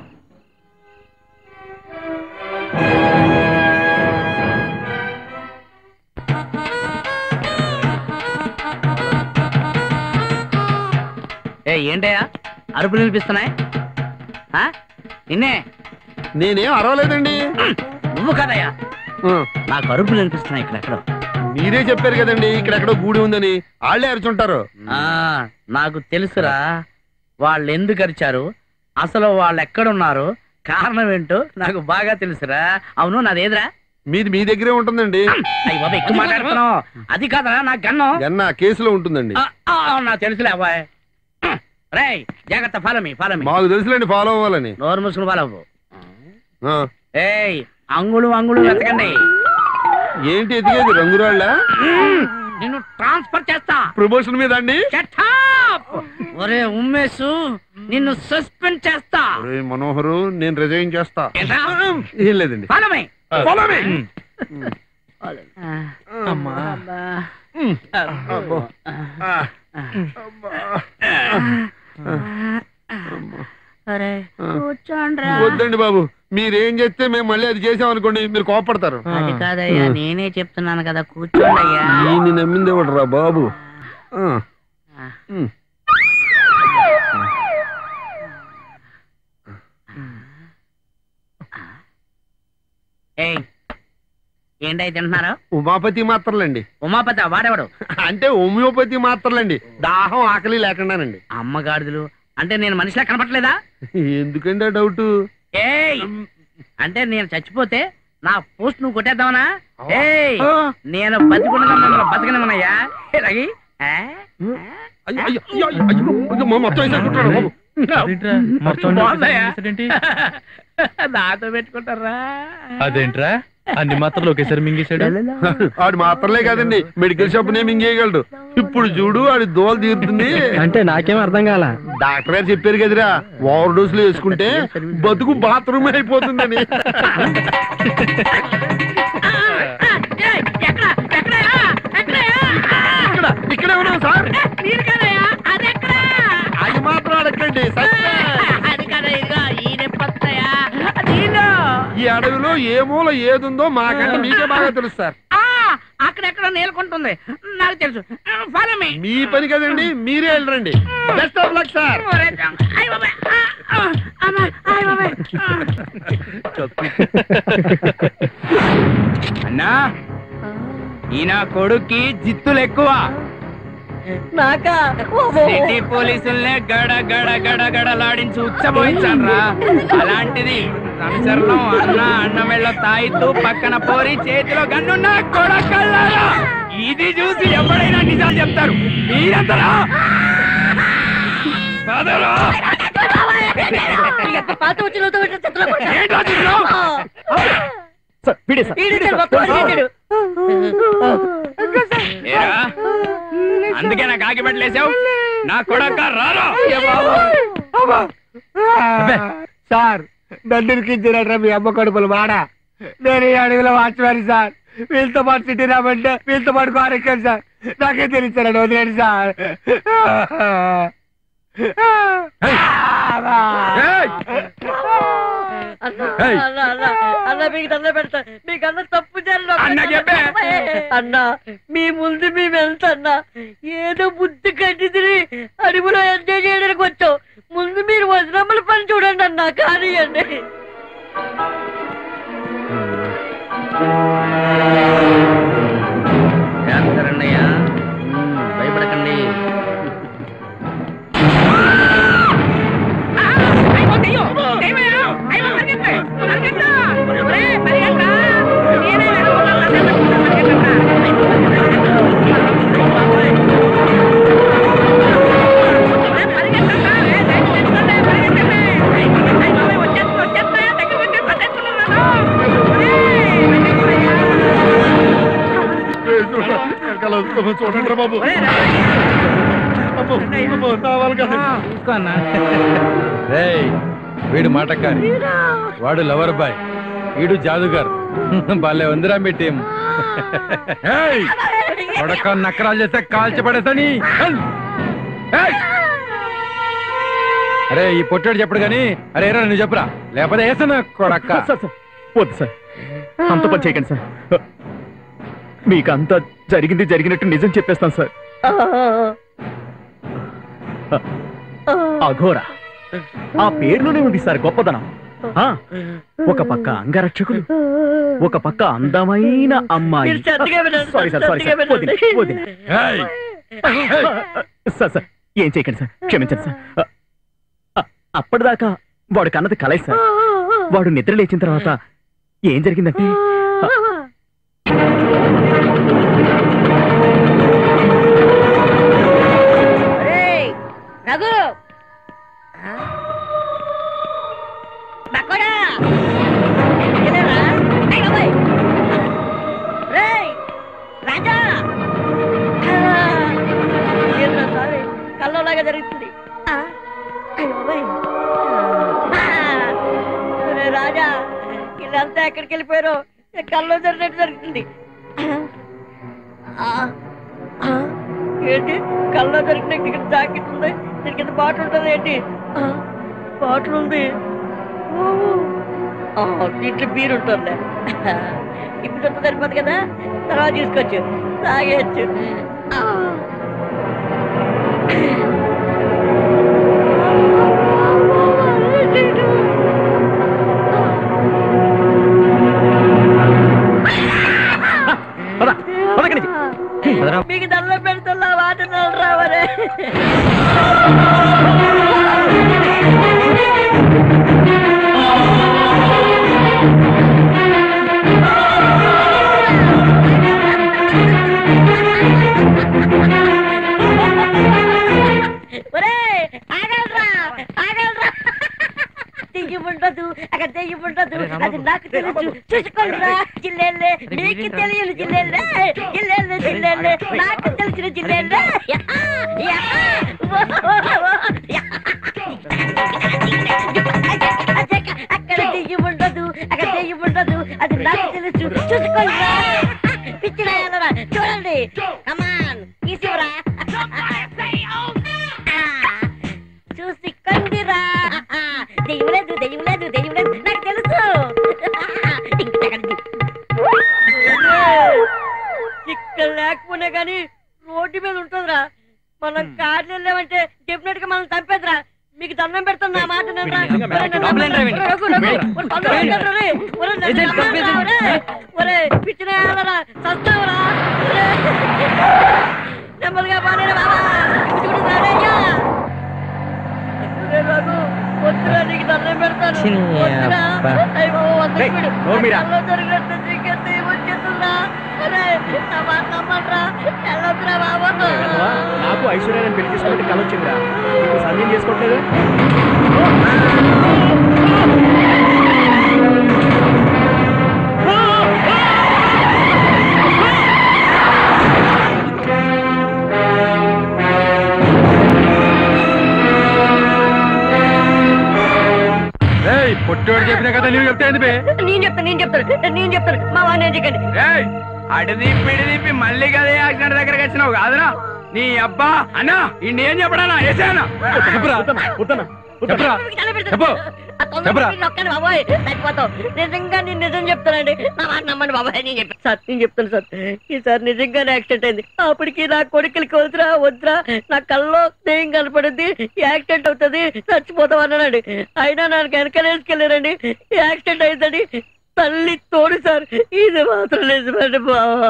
ఏ ఏంటయ్యా అరుపులు వినిపిస్తున్నాయి ఆ? నిన్నే నేనేం అరవలేదండి నువ్వు కదయ్యా ఆ, నాకు అరుపులు వినిపిస్తున్నాయి ఇక్కడెక్కడో మీరే చెప్పారు కదండి ఇక్కడెక్కడో గూడి ఉందని వాళ్ళే అరుచుంటారు ఆ, నాకు తెలుసురా వాళ్ళు ఎందుకు అరిచారు అసలు వాళ్ళు ఎక్కడున్నారు కారణం ఏంటో నాకు బాగా తెలుసురా అవును నాదేదిరా మీది మీ దగ్గరే ఉంటుందండి అయ్యి బాబా ఎక్కువ మాట్లాడుతున్నావు అది కాదరా నాకు గన్నం ఎన్న కేసులో ఉంటుందండి ఆ, ఆ, నాకు తెలుసులే అబ్బాయి రేయ్ జాగ్రత్త ఫాలో మీ ఫాలో మీ మాకు తెలుసులేండి ఫాలో అవ్వాలని నోరు మూసుకుని ఫాలో అవ్వు ఆ, ఏయ్ అంగుళం అంగుళం వెతకండి ఏంటి ఎదిగేది రంగురాళ్ళ నిన్ను ట్రాన్స్ఫర్ చేస్తా ప్రమోషన్ మీద అండి Shut up! ఒరే ఉమ్మేసు నిన్ను సస్పెండ్ చేస్తా ఒరేయ్ మనోహరు నేను రిజైన్ చేస్తా ఏంట్రా? ఏం లేదండి Follow me. Follow me. అమ్మా అబ్బో. ఆ. అరే ఆ. కూర్చోండ్రా వద్దండి బాబు మీరేం చేస్తే మేము మళ్ళీ అది చేసామనుకోండి మీరు కోపడతారు అది కాదయ్యా నేనే చెప్తున్నాను కదా కూర్చోండి అయ్యా ఈయన్ని నమ్మింది రా బాబు ఆ. ఉమ్. ఏయ్ ఏంటై తింటున్నారు ఉమాపతి మాత్రలండి ఉమాపతి వాడేవాడు అంటే హోమియోపతి మాత్రలండి దాహం ఆకలి లేకుండానండి అమ్మగాడిదలు అంటే నేను మనిషిలా కనపట్లేదా ఎందుకండి ఆ డౌట్ ఏయ్ అంటే నేను చచ్చిపోతే నా పోస్ట్ నువ్వు కొట్టేద్దామనా ఏయ్ నేను బతికుండగా మిమ్మల్ని బతకనివ్వనయ్యా ఇలాగి ఆ? అయ్యో, అయ్యో, అయ్యో, అయ్యో, అయ్యో, మా మొత్తం వేసేసుకుంటున్నాడు బాబు మొత్తం బాగుందయ్యా. ఏంటి నాతో పెట్టుకుంటారా అదేంట్రా అన్ని మాత్రలు ఒకేసారి మింగేశాడు ఆడు మాత్రలే కాదండి మెడికల్ షాప్ నేమ్ ఇంకేయగలడు ఇప్పుడు చూడు ఆడి దోలు తీరుతుంది అంటే నాకేం అర్థం కాల డాక్టర్ గారు చెప్పారు కదరా ఓవర్ డోస్ లో వేసుకుంటే బతుకు బాత్రూమ్ అయిపోతుందని ఏయ్, ఎక్కడ ఎక్కడయ్యా? ఎక్కడయ్యా? ఇక్కడ ఇక్కడే ఉన్నాం సార్ మీరు కదయ్యా అది ఎక్కడ అది మాత్రం అడగండి అది కదా ఇదిగో ఈయన పత్తయ్యా దీనిలో ఈ అడవిలో ఏ మూల ఏదుందో మాకంటే మీకే బాగా తెలుసు సార్ ఆ, అక్కడెక్కడ నేలకుంటుంది నాకు తెలుసు ఫాలో మీ మీ పని కదండి మీరే వెళ్ళరండి బెస్ట్ ఆఫ్ లక్ సార్ అన్నా ఈయన కొడుక్కి జిత్తులు ఎక్కువ నాకా సిటీ పోలీసుల్నే గడ గడ గడ గడలాడించి ఉచ్చబోయించాన్రా అలాంటిది సంచలనం అన్న అన్న మెళ్ళ తాయితూ పక్కన పోరి చేతిలో గన్నున్న కొడకల్లారా ఇది చూసి ఎవరైనా నిజాలు చెప్తారు మీరంతరా పదరా పాత వచ్చిన సార్ వీడే సార్ ఏరా? అందుకే నాకు ఆగి పెట్టలేసావు నా కొడక రారా సార్ నన్ను ఇరికించినట్రా మీ అమ్మ కడుపులు మాడ నేను ఈ అడవిలో వాచ్మాని సార్ వీళ్ళతో పాటు సిటీ రామంటే వీళ్ళతో పాటు కారెక్కాను సార్ నాకే తెలిసారండి వదిలేండి సార్ అన్న మీకు దండ పెడతా మీకు అన్న తప్పు అన్న చెప్పే. అన్న మీ ముందు మేము వెళ్తాన్నా ఏదో బుద్ధి కట్టి తిరిగి అడవిలో ఎంజాయ్ చేయడానికి వచ్చాం ముందు మీరు వజ్రమ్మల పని చూడండి అన్న కానివ్వండి అన్నయ్య భయపడకండి చూడండి బాబు అమ్మో, అమ్మో, నా వల్ల కాదు. రేయ్ వీడు మాటకారి వాడు లవర్ బాయ్ వీడు జాదుగర్ భలే ఉందిరా మీ టీం ఏయ్! కొడక నక్కరాలు చేస్తే కాల్చి పడేసని అరే ఈ పొట్టాడు చెప్పడు గాని అరే ఏరా నువ్వు చెప్పురా లేకపోతే వేసా కొడక్క సార్ సార్ వద్దు సార్ అంత పని చేయకండి సార్ మీకు అంతా జరిగింది జరిగినట్టు నిజం చెప్పేస్తాను సార్ అఘోర ఆ పేరులోనే ఉంది సార్ గొప్పదనం ఆ, ఒక పక్క అంగరక్షకులు ఒక పక్క అందమైన అమ్మాయి మీరు శ్రద్ధగా వినండి, సారీ సార్ సారీ సార్ శ్రద్ధగా వదిన, వినండి. వదిన. సార్ సార్ ఏం చేయకండి సార్ క్షమించండి సార్ ఆ, అప్పటిదాకా వాడు కన్నది కలై సార్ వాడు నిద్ర లేచిన తర్వాత ఏం జరిగిందంటే ఏయ్, రఘు ఆ? బక్కోడా! ఇదేనా? అయ్ బాబోయ్! రేయ్, రాజా! ఆ! ఏంట్రా స్వామి, కల్లోలాగా జరుగుతుంది ఆ? అయ్ బాబోయ్! ఆ! ఒరే రాజా వీళ్ళంతా ఎక్కడికి వెళ్ళిపోయారో కల్లో జరిగినట్టు జరుగుతుంది ఆ! ఆ! ఏంటి కల్లో దొరికిన ఇక్కడ జాకెట్ ఉంది దీని కింద బాటిల్ ఉంటుంది ఏంటి ఆ, బాటిల్ ఉంది ఓ, ఆ, దీంట్లో బీర్ ఉంటుంది ఇప్పుడు అంత సరిపోదు కదా తర్వాత తీసుకోవచ్చు తాగేయచ్చు ఆ. పద, పద ఇక్కడి నుంచి. మీకు దల్ల పెడుతున్నా వాటిని రావరే ఒరేయ్, ఆగండ్రా, ఆగండ్రా. దెయ్యం ఉండదు అక్కడ దెయ్యం ఉండదు అది నాకు తెలుసు చూసుకోండిరా జిల్లెల్లే మీకు తెలియదు జిల్లెల్లే జిల్లెల్లే జిల్లెల్లే నాకు తెలిసిన జిల్లెల్లే యా, యా, ఓ, ఓ, ఓ, యా. అక్కడ దెయ్యం ఉండదు అక్కడ దెయ్యం ఉండదు అది నాకు తెలుసు చూసుకోండిరా పిచ్చిరా చూడండి కమాన్ తీసివరా చూసి కందిరా దెయ్యం లేదు దెయ్యం లేదు దెయ్యం లేదు నాకు తెలుసు ఇక్కడ లేకపోయినా కానీ రోడ్డు మీద ఉంటుందిరా మనం కార్లు వెళ్ళామంటే డెఫినెట్ గా మనం చంపేదిరా మీకు దండం పెడతాను నా మాట వినరా? ఒరే, నా మాట వినరా? రఘు, రఘు, ఒరే, తొందరగా వెళ్ళండి, ఒరే. ఒరే, నన్ను నమ్మరా, ఒరే. ఒరే, పిచ్చిన ఏళ్ళరా, చస్తావురా. ఒరే. నెమ్మదిగా పాడేరా బాబా పిచ్చుకుని రానయ్యా. ఒరే, రఘు, వద్దురా, నీకు దండం పెడతాను వద్దురా. అయ్య బాబా, వద్దు రేయ్, వీడు. నోరు మీరా. కల్లో జరిగినట్టు నీకెంత వచ్చేస్తుందా ఒరే నా మాట నమ్మండ్రా వెళ్ళొద్దురా బాబు నాకు ఐశ్వర్యాన్ని పెళ్లి చేసుకుంటే కల వచ్చిందిరా నీకు సందేహం చేసుకోవట్లేదు ఏయ్ పొట్టోడు చెప్పిన కదా నువ్వు చెప్తే ఏంది బే నేను చెప్తాను నేను చెప్తాను నేను చెప్తాను మా వాడిని ఎందుకండి అడిది పిడిదిప్పి మళ్ళీ కదే యాక్సిడెంట్ దగ్గరకు వచ్చినావు కాదురా నీ అబ్బా అన్నా ఈ ఏం చెప్పడానా వేసానా చెప్పరా చెప్పరా చెప్పు చెప్పరా నొక్కండి బాబాయ్ చచ్చిపోతావు నిజంగా నేను నిజం చెప్తానండి నా మాట నమ్మండి బాబాయ్ నేను చెప్తాను సార్ నేను చెప్తాను సార్ ఈసారి నిజంగానే యాక్సిడెంట్ అయింది అప్పటికి నా కొడుకులకి వద్దురా వద్దురా నా కల్లో దెయ్యం కనపడింది యాక్సిడెంట్ అవుతుంది చచ్చిపోతాం అన్నానండి అయినా నాకు వెనకలేసుకెళ్ళారండి యాక్సిడెంట్ అయిందని తల్లి తోడు సార్ ఇది మాత్రం నిజమండి బాబా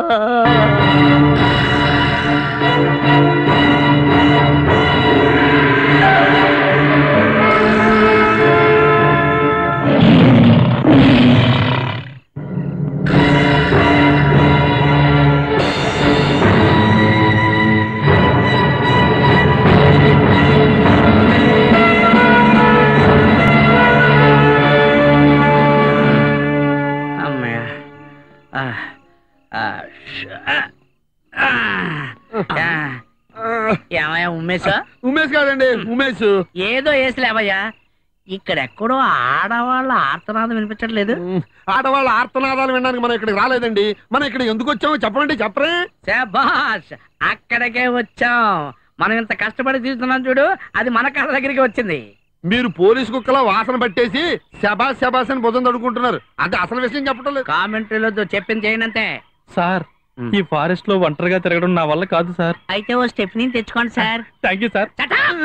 అమ్మయ్య ఆ, ఆ, ష్, ఆ, ఆ, ఆ. ఏమయ్యా ఉమేశా ఉమేష్ కాదండి ఉమేష్ ఏదో వేసలేవయ్యా ఇక్కడెక్కడో ఆడవాళ్ళ ఆర్తనాదం వినిపించట్లేదు ఆడవాళ్ళ ఆర్తనాదాలు వినడానికి మనం ఇక్కడికి రాలేదండి మనం ఇక్కడ ఎందుకు వచ్చామో చెప్పండి చెప్పరే శబాష్ అక్కడికే వచ్చాం మనం ఇంత కష్టపడి తీస్తున్నాం చూడు అది మన కళ్ళ దగ్గరికి వచ్చింది మీరు పోలీసు కుక్కలా వాసన పట్టేసి శబాస్ శబాస్ అని భుజం తడుకుంటున్నారు అంటే అసలు విషయం చెప్పడం లేదు కామెంటరీలో చెప్పింది చేయనంతే సార్ ఈ ఫారెస్ట్ లో ఒంటరిగా తిరగడం నా వల్ల కాదు సార్ అయితే ఓ స్టెప్ని తెచ్చుకోండి సార్ థ్యాంక్ యూ సార్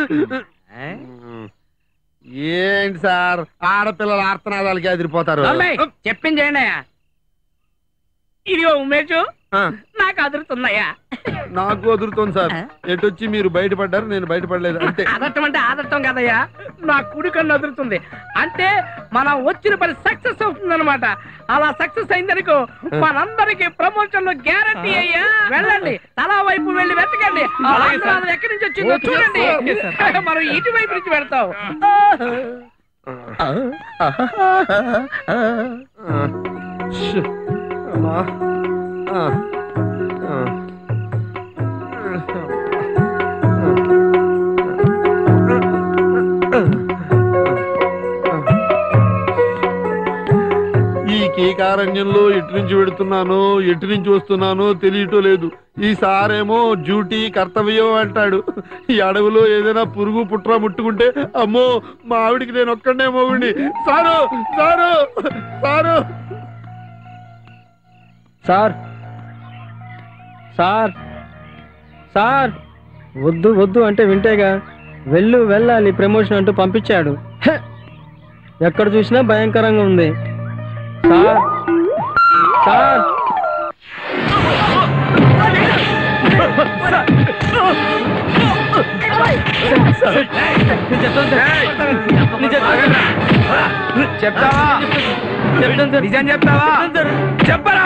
ఏంటి సార్ ఆడపిల్లల ఆర్తనాదాలకి ఎదిరిపోతారు అమ్మాయి, చెప్పింది చేయండి అయ్యా ఇదిగో ఉమేష్ నాకు అదురుతున్నాయా నాకు వదులుతోంది సార్ ఎటొచ్చి మీరు బయటపడ్డారు నేను బయటపడలేదు అంతే ఆదర్శం అంటే ఆదర్శం కదయ్యా నా కుడి కన్ను అదురుతుంది అంటే మనం వచ్చిన పని సక్సెస్ అవుతుంది అనమాట అలా సక్సెస్ అయిందనుకో మనందరికి ప్రమోషన్లు గ్యారంటీ అయ్యా వెళ్ళండి తలా వైపు వెళ్ళి వెతకండి ఆ అలాగే సార్. ఆంధ్రాలో ఎక్కడి నుంచి వచ్చిందో ఓకే చూడండి సార్. ఓకే మనం ఇటువైపు నుంచి పెడతాం ష్. అమ్మా. ఆ. ఆ. ఈ కీకారణ్యంలో ఎటు నుంచి పెడుతున్నానో ఎటు నుంచి వస్తున్నానో తెలియటం లేదు ఈసారేమో డ్యూటీ కర్తవ్యం అంటాడు ఈ అడవిలో ఏదైనా పురుగు పుట్ర ముట్టుకుంటే అమ్మో మా ఆవిడికి నేను ఒక్కడే మోగుండి sir sir sir sir sir sir వద్దు వద్దు అంటే వింటేగా వెళ్ళు వెళ్ళాలి ప్రమోషన్ అంటూ పంపించాడు హె! ఎక్కడ చూసినా భయంకరంగా ఉంది సార్ సార్ చెప్తావా నిజం చెప్తావా చెప్పరా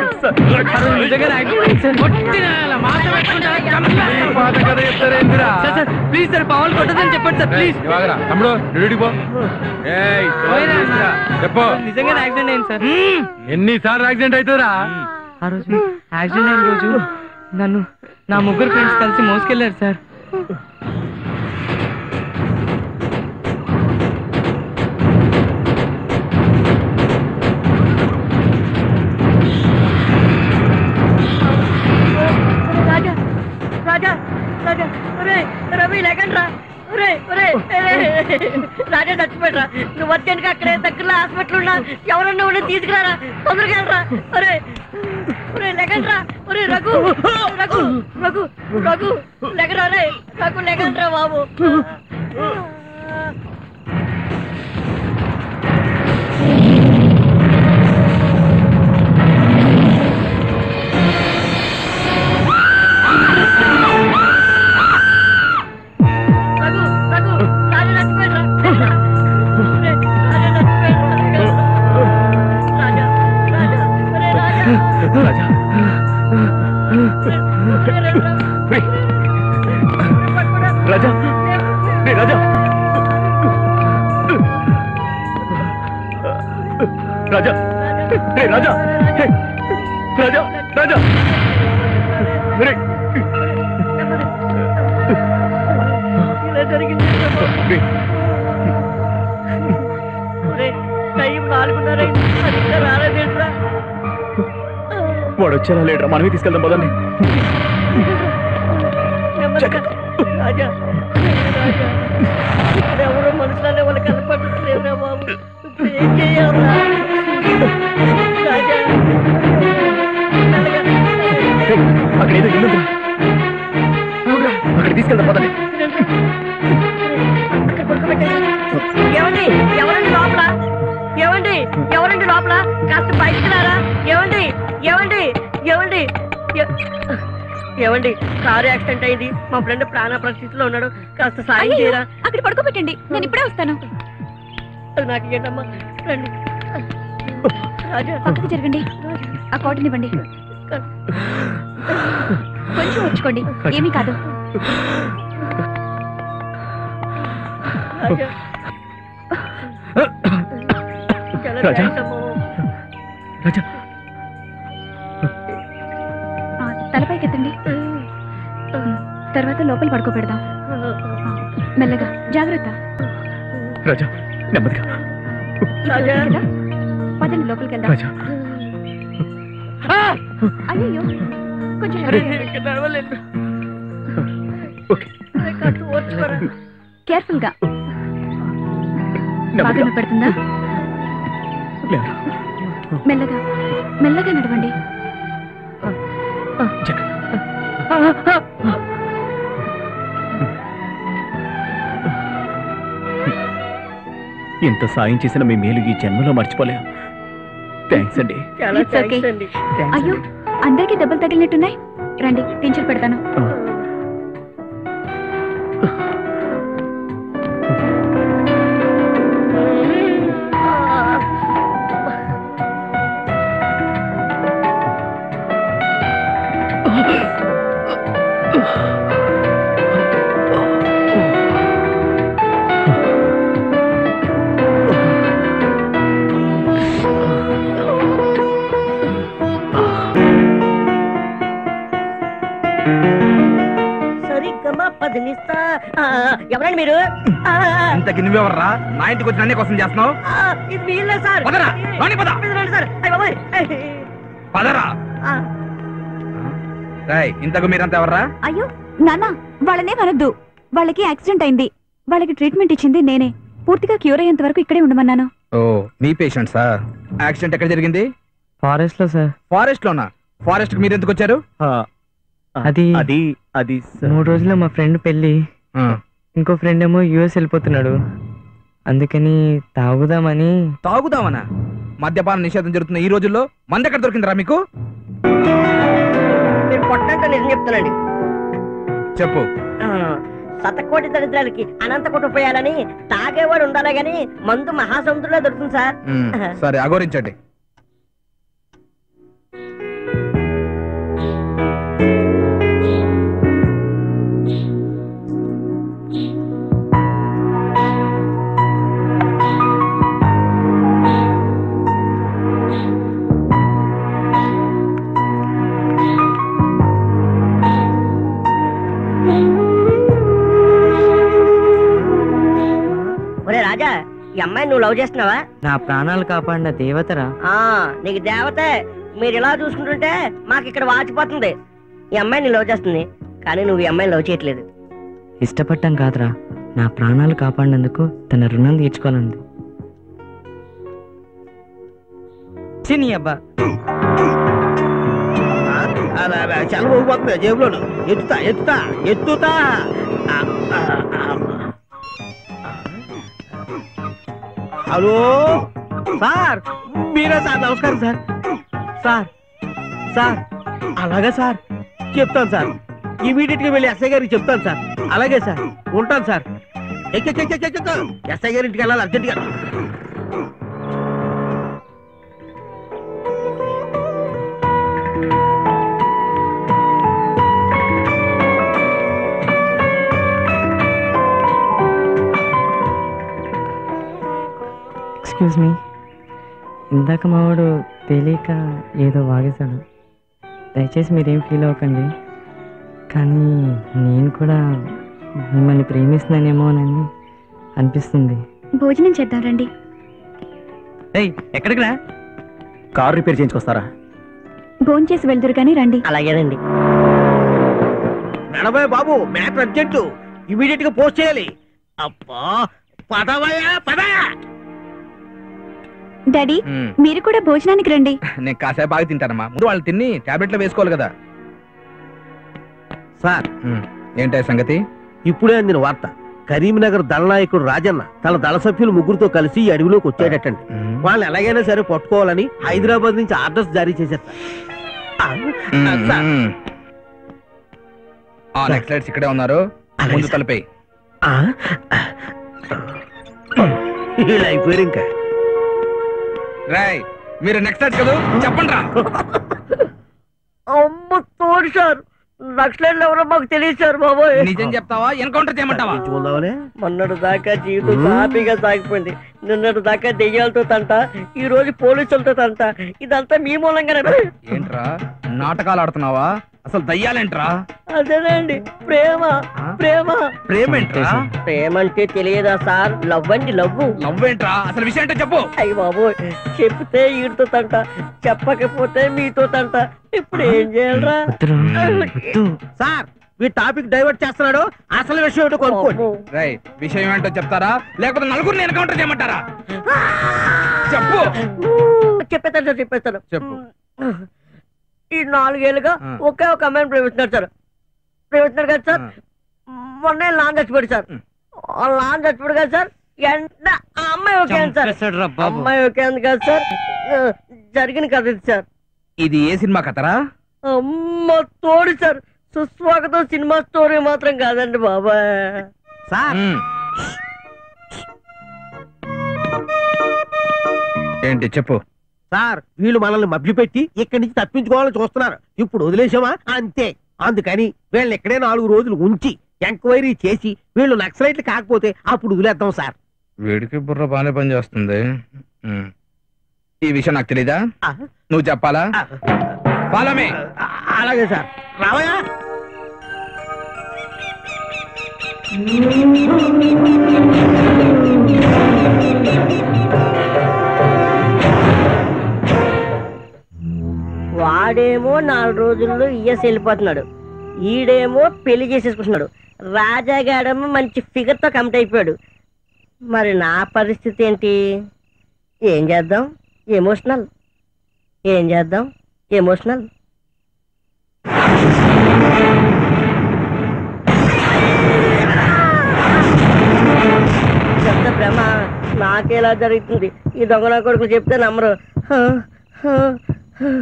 ప్లీజ్ సార్ పావులు కొట్టదని చెప్పండి సార్ ప్లీజ్ ఇవాగరా తమ్ముడు డ్యూటీకి పో ఏయ్, చెప్పు నిజంగా యాక్సిడెంట్ అయింది సార్ ఎన్నిసార్లు యాక్సిడెంట్ అవుతుందా ఆ రోజు యాక్సిడెంట్ అయిన రోజు నన్ను నా ముగ్గురు ఫ్రెండ్స్ కలిసి మోసుకెళ్లారు సార్ రాజా రాజా రాజా ఒరే రవి లేకండ్రా ఒరే ఒరే ఒరే. రాజా చచ్చిపోయారా నువ్వు వచ్చానికి అక్కడే దగ్గరలో హాస్పిటల్ ఉన్నా ఎవరన్నా ఉండి తీసుకురారా తొందరగా వెళ్ళరా ఒరే ఒరే లేకండ్రా ఒరే రఘు రఘు రఘు రఘు లేకరా రే రఘు లేకండ్రా బాబు రఘు రఘు రాజా చచ్చిపోయారా ఒరే, రాజా చచ్చిపోయారా రాజా రాజా ఒరే రాజా రాజా రాజా రే రాజా హే, రాజా రాజా రే ఇలా జరిగింది రే, ఒరేయ్, టైం నాలుగున్నర అయింది. అది ఇంకా రాలేదేంట్రా వాడు వచ్చేలా లేడరా మనమే తీసుకెళ్దాం పదండి నెమ్మదిగా. రాజా రాజా ఇక్కడ ఎవరో మనుషులనే వాళ్ళు కనపడట్లేదురా బాబు ఇప్పుడు ఏం చేయాలరా రాజా మెల్లగా. హే, అక్కడ ఏదో ఇల్లు ఉందిరా. అక్కడ తీసుకెళ్దాం పదండి అక్కడ పడుకోబెట్టేసి. ఏమండి ఎవరండి లోపల ఏమండి ఎవరండి లోపల కాస్త బయటికి రారా ఏమండి ఏమండి ఏమండి ఎ- ఏమండి కారు యాక్సిడెంట్ అయింది మా ఫ్రెండ్ ప్రాణ పరిస్థితిలో ఉన్నాడు కాస్త సాయం చేయరా అక్కడ పడుకోబెట్టండి నేను ఇప్పుడే వస్తాను అది నాకు ఏంటమ్మా రండి రాజా పక్కకు జరగండి ఆ కాటన్ ఇవ్వండి కొంచెం ఉంచుకోండి ఏమీ కాదు రాజా చాలా రాజా. థాంక్స్ అమ్మా. రాజా ఆ, తలపైకి ఎత్తండి తర్వాత లోపల పడుకోబెడదాం ఆ, మెల్లగా జాగ్రత్త రాజా నెమ్మదిగా ఇప్పుడు ఓకే కదా? పదండి లోపలికి వెళ్దాం రాజా అయ్యో కొంచెం అరే, heavy. నేను ఇక్కడ నడవలేను. ఓకే అరే, కాస్త ఓర్చుకోరా. కేర్ఫుల్ గా బాగా నెమ్మదిగా నొప్పి పెడుతుందా లేరా మెల్లగా మెల్లగా నడవండి ఇంత సాయం చేసిన మీ మేలు ఈ జన్మలో మర్చిపోలేం థ్యాంక్స్ అండి చాలా It's okay. థాంక్స్ అండి అయ్యో అందరికీ దెబ్బలు తగిలినట్టున్నాయి రండి టించర్ పెడతాను సరిగ్గా పదినిస్తా ఆ, ఎవరండి మీరు ఆ, ఇంతకి నువ్వెవర్రా నా ఇంటికి వచ్చి నన్నే కోసం చేస్తున్నావు ఆ, ఇది వీళ్ళే సార్ పదరా, లోనికి పద. ఇది రండి సార్ అయ్య బాబోయ్. పదరా ఆ, రాయ్ ఇంతకు మీరంతా ఎవర్రా అయ్యో నాన్న వాళ్ళనే అనొద్దు వాళ్ళకి యాక్సిడెంట్ అయింది వాళ్ళకి ట్రీట్మెంట్ ఇచ్చింది నేనే పూర్తిగా క్యూర్ అయ్యేంత వరకు ఇక్కడే ఉండమన్నాను ఓ మీ పేషెంట్సా యాక్సిడెంట్ ఎక్కడ జరిగింది ఫారెస్ట్ లో సార్ ఫారెస్ట్ లోనా ఫారెస్ట్ కి మీరు ఎందుకు వచ్చారు అది అది అది మూడు రోజుల్లో మా ఫ్రెండ్ పెళ్ళి ఇంకో ఫ్రెండ్ ఏమో యుఎస్ వెళ్ళిపోతున్నాడు అందుకని తాగుదామని తాగుదామనా మద్యపాన నిషేధం జరుగుతున్న ఈ రోజుల్లో మంది ఎక్కడ దొరికిందిరా మీకు మీరు పొట్టంటే నిజం చెప్తానండి చెప్పు ఆ, శతకోటి దరిద్రాలకి అనంత కుటుంబయాలని తాగేవాడు ఉండాలి గాని మందు మహాసముద్రంలో దొరుకుతుంది సార్ మ్, సరే అగోరించండి ఒరే రాజా ఈ అమ్మాయిని నువ్వు లవ్ చేస్తున్నావా నా ప్రాణాలు కాపాడిన దేవతరా ఆ నీకు దేవతే మీరు ఇలా చూసుకుంటుంటే మాకు ఇక్కడ వాచిపోతుంది ఈ అమ్మాయిని లవ్ చేస్తుంది కానీ నువ్వు ఈ అమ్మాయిని లవ్ చేయట్లేదు ఇష్టపడటం కాదురా నా ప్రాణాలు కాపాడినందుకు తన రుణం తీర్చుకోవాలంది చిని అబ్బా చలవ పోతుంది జేబులో ఎత్తుతా ఎత్తుతా ఎత్తుతా ఆ, ఆ, ఆ. హలో సార్ మీరే సార్ నమస్కారం సార్ సార్ సార్ అలాగే సార్ చెప్తాను సార్ ఇమీడియట్ గా వెళ్ళి ఎస్ఐ గారికి చెప్తాను సార్ అలాగే సార్ ఉంటాను సార్ ఎక్క ఎక్క ఎక్క ఎక్క ఎస్ఐ గారి ఇంటికి వెళ్ళాలి అర్జెంట్గా ఎక్స్క్యూజ్ మీ ఇందాక మావాడు తెలియక ఏదో వాగేశాడు దయచేసి మీరేం ఫీల్ అవ్వకండి కానీ నేను కూడా మిమ్మల్ని ప్రేమిస్తున్నానేమోనని అనిపిస్తుంది భోజనం చేద్దాం రండి ఏయ్ ఎక్కడికి రా కార్ రిపేర్ చేయించుకొస్తారా భోంచేసి వెళ్దురు కానీ రండి అలాగేనండి నడవే బాబు మ్యాటర్ అర్జెంటు ఇమీడియట్ గా పోస్ట్ చేయాలి అబ్బా పదవయా పద డాడీ మీరు కూడా భోజనానికి రండి నేను కాసేపు బాగా తింటానమ్మా ముందు వాళ్ళు తిని టాబ్లెట్లు వేసుకోవాలి కదా సార్ ఏంటో సంగతి ఇప్పుడే అందిన వార్త కరీంనగర్ దళనాయకుడు రాజన్న తన దళ సభ్యులు ముగ్గురుతో కలిసి ఈ అడవిలోకి వచ్చేటట్టండి వాళ్ళని ఎలాగైనా సరే పట్టుకోవాలని హైదరాబాద్ నుంచి ఆర్డర్స్ జారీ చేశారు సార్. సార్. ఆ నెక్స్ట్ లైట్స్ ఇక్కడే ఉన్నారు ముందు తలపై ఆ? వీళ్ళు అయిపోయారు ఇంకా రాయ్ మీరు నెక్స్ట్ లైట్స్ కదా చెప్పండి రా అమ్మ తోడు సార్ నక్సలైట్లు ఎవరో మాకు తెలియదు సార్ బాబోయ్ నిజం చెప్తావా ఎన్కౌంటర్ చేయమంటావా మొన్నటి దాకా జీవితం హ్యాపీగా సాగిపోయింది నిన్నటి దాకా దెయ్యాలతో తంట ఈ రోజు పోలీసులతో తంట ఇదంతా మీ మూలంగానే ఏంట్రా నాటకాలు ఆడుతున్నావా అసలు దయ్యాలేంట్రా అదేనండి ప్రేమ ప్రేమ ప్రేమ ఏంట్రా ప్రేమ అంటే తెలియదా సార్ లవ్ అండి లవ్ లవ్ ఏంట్రా అసలు విషయం ఏంటో చెప్పు అయ్యి బాబు చెప్తే ఈడితో తంట చెప్పకపోతే మీతో తంట ఇప్పుడు ఏం చేయాలరా సార్ ఈ టాపిక్ డైవర్ట్ చేస్తున్నాడు అసలు విషయం ఏంటో కొనుక్కోండి రాయ్ విషయం ఏంటో చెప్తారా లేకపోతే నలుగురిని ఎన్కౌంటర్ చేయమంటారా చెప్పు చెప్పేస్తాను సార్ చెప్పేస్తాను చెప్పు ఈ నాలుగేళ్లుగా ఆ. ఒకే ఒక అమ్మాయిని ప్రేమిస్తున్నారు సార్ ప్రేమిస్తున్నారు కదా సార్ మొన్న లాన్ చచ్చిపోయాడు సార్ ఆ లాన్ చచ్చిపోయాడు కదా సార్ ఎంత ఆ అమ్మాయి ఓకే అంది సార్ చంపేశాడురా బాబు. అమ్మాయి ఓకే అంది కదా సార్ ఆ, జరిగిన కథ ఇది సార్ ఇది ఏ సినిమా కథరా అమ్మ తోడు సార్ సుస్వాగతం సినిమా స్టోరీ మాత్రం కాదండి బాబాయ్ సార్ ఏంటి చెప్పు సార్ వీళ్ళు మనల్ని మభ్యపెట్టి ఇక్కడి నుంచి తప్పించుకోవాలని చూస్తున్నారు ఇప్పుడు వదిలేసామా అంతే అందుకని వీళ్ళని ఇక్కడే నాలుగు రోజులు ఉంచి ఎంక్వైరీ చేసి వీళ్ళు నక్సలైట్లు కాకపోతే అప్పుడు వదిలేద్దాం సార్ వీడికి బుర్ర బాగానే పని చేస్తుంది ఉమ్. ఈ విషయం నాకు తెలీదా నువ్వు చెప్పాలా ఫాలో మీ అలాగే సార్ రావయా వాడేమో నాలుగు రోజుల్లో ఇయ్యసి వెళ్ళిపోతున్నాడు ఈడేమో పెళ్లి చేసేసుకుంటున్నాడు రాజాగాడేమో మంచి ఫిగర్తో కమిట్ అయిపోయాడు మరి నా పరిస్థితి ఏంటి ఏం చేద్దాం ఎమోషనల్ ఏం చేద్దాం ఎమోషనల్ చెప్త భ్రమ నాకేలా జరుగుతుంది ఈ దొంగ నా కొడుకు చెప్తే నమ్మరు హ, హ, హ.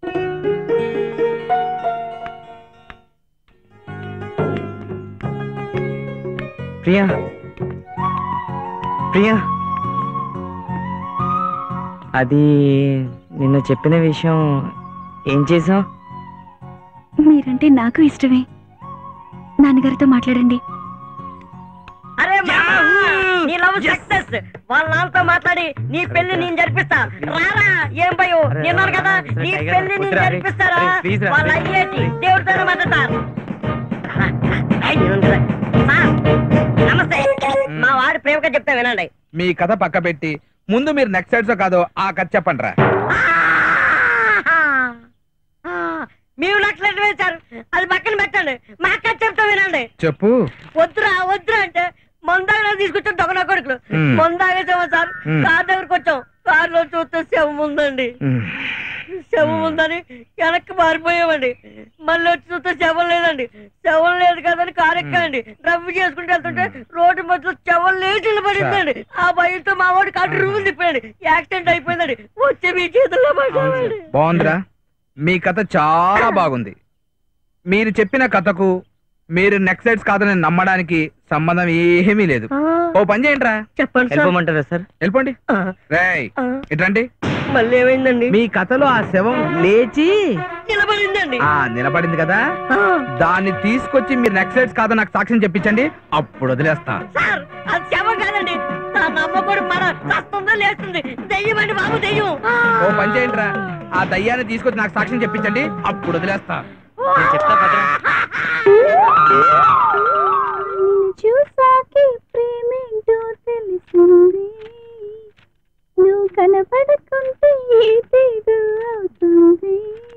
ప్రియా ప్రియా అది నిన్న చెప్పిన విషయం ఏం చేసావు మీరంటే నాకు ఇష్టమే నాన్నగారితో మాట్లాడండి అరే మామ, నీ లవ్ సక్సెస్ వాళ్ళ నాన్నతో మాట్లాడి నీ పెళ్లి నేను జరిపిస్తా రారా ఏం భయం నిన్నాను కదా నీ పెళ్లి నేను వద్దురా, జరిపిస్తారా అరే, please రా, వాళ్ళ please. అయ్యేటి దేవుడితోనే మాట్లాడతారు నమస్తే మా వాడి ప్రేమగా చెప్తా వినండి మీ కథ పక్క పెట్టి ముందు మీరు నెక్స్ట్ సైడ్స్ కాదో ఆ కథ చెప్పండి రా మీరు లక్షలు వేశారు అది పక్కన పెట్టండి మా అక్క చెప్తా వినండి చెప్పు వద్దురా వద్దురా అంటే మందాగ తీసుకొచ్చాం దొంగ కొడుకులు మ్మ్. మందాగేసామా సార్ మ్మ్. కార్ దగ్గరకు వచ్చాం కార్ లో చూస్తే శవం ఉందండి శవం ఉందని వెనక్కి మారిపోయామండి మళ్ళీ వచ్చి చూస్తే శవం లేదండి శవం లేదు కదని కారు ఎక్కండి డ్రైవ్ చేసుకుంటూ వెళ్తుంటే రోడ్డు మధ్యలో శవం లేచి నిలబడిందండి ఆ భయంతో మా వాడు కాటు రూములు తిప్పాడు యాక్సిడెంట్ అయిపోయిందండి వచ్చే మీ చేతుల్లో పడ్డామండి బాగుందిరా మీ కథ చాలా బాగుంది మీరు చెప్పిన కథకు మీరు నెక్స్ట్ సైడ్స్ కాదని నమ్మడానికి సంబంధం ఏమీ లేదు ఓ పని చేయండి రా చెప్పండి సార్. వెళ్ళిపోమంటారా సార్ వెళ్ళిపోండి రేయ్ ఇట్రండి మళ్ళీ ఏమైందండి మీ కథలో ఆ శవం లేచి నిలబడిందండి ఆ నిలబడింది కదా దాన్ని తీసుకొచ్చి మీరు నెక్స్ట్ సైడ్స్ కాదని నాకు సాక్ష్యం చెప్పించండి అప్పుడు వదిలేస్తా సార్ అది శవం కాదండి నా నమ్మకూడదు మన చస్తుందో లేస్తుంది దెయ్యం అండి బాబు దెయ్యం ఓ పని చేయండి రా ఆ దయ్యాన్ని తీసుకొచ్చి నాకు సాక్ష్యం చెప్పించండి అప్పుడు వదిలేస్తా నేను చెప్తా పదరా చూసాకే ప్రేమేంటో తెలిసింది నువ్వు కనపడకుంటే ఏదేదో అవుతుంది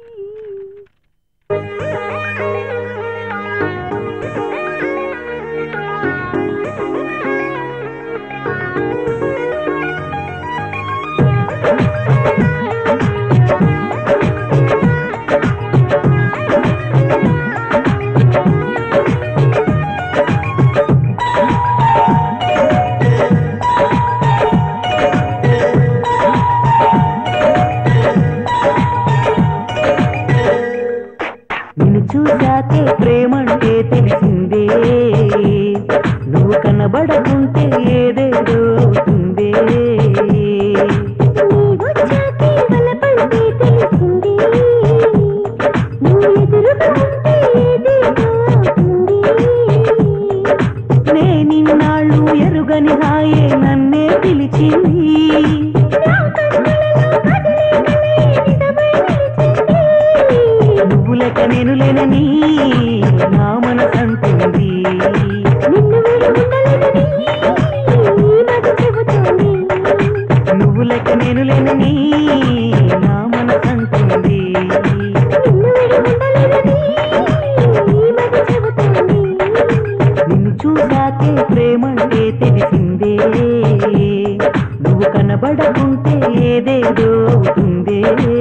నిన్ను చూశాకే ప్రేమంటే తెలిసిందే నువ్వు కనబడకుంటే ఏదేదో అవుతుందే నే నిన్నాళ్ళు ఎరుగని హాయే నన్నే పిలిచింది నువ్వు లెక్క నేను లేనని నా మనసంటుంది నువ్వు లెక్క నేను లేనని నా మనసంటుంది నిన్ను చూసాకే ప్రేమంటే తెలిసిందే నువ్వు కనబడకుంటే ఏదేదో అవుతుందే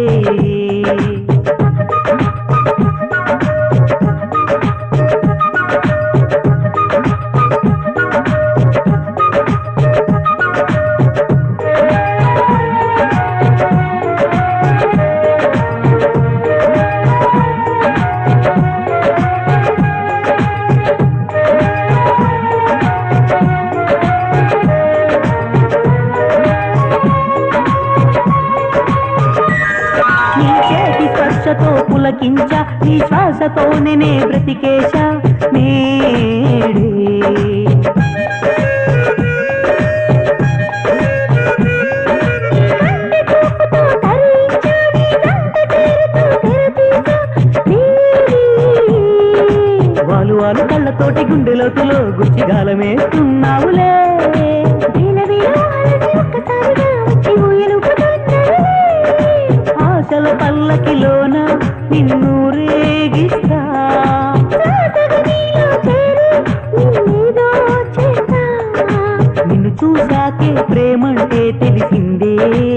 నీ చేతి స్పర్శతో పులకించ నీ శ్వాసతో నేనే బ్రతికేశ నేడే వాలు వాలు కళ్ళతోటి గుండె లోతులో గుచ్చిగాలమేస్తున్నావులే ఆశల పల్లకిలోన నిన్ను రేగిస్తా నిన్ను చూసాకే ప్రేమంటే తెలిసిందే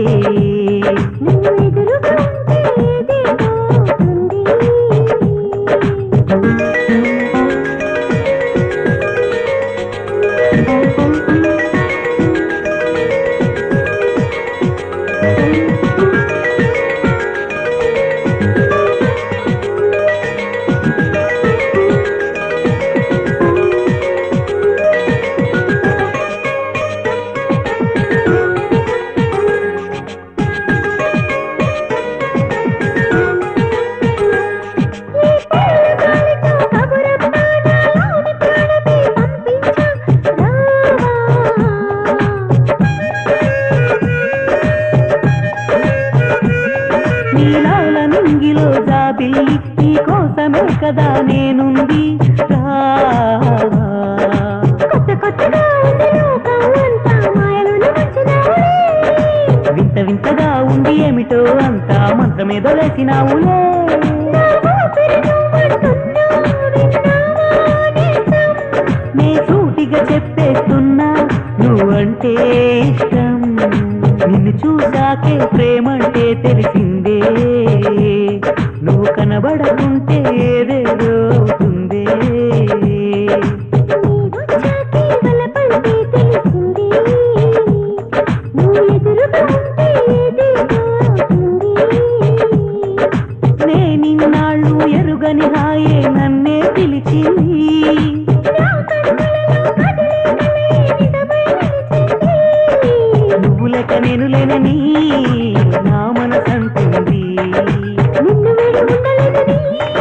నీలాల నింగిలో జాబిల్లి నీ కోసమే కదా నేనుంది రావా. వింత వింతగా ఉంది ఏమిటో అంతా మంత్రమేదో లేచినావులే నే సూటిగా చెప్పేస్తున్నా నువ్వంటే ఇష్టం నిన్ను చూసాకే ప్రేమంటే తెలిసిందే నువ్వు కనబడకుంటే ఏదేదో అవుతుందే నే నిన్నాళ్ళు ఎరుగని హాయే నన్నే పిలిచింది నువ్వు లెక్క నేను లేనని నా మనసంటుంది నిన్ను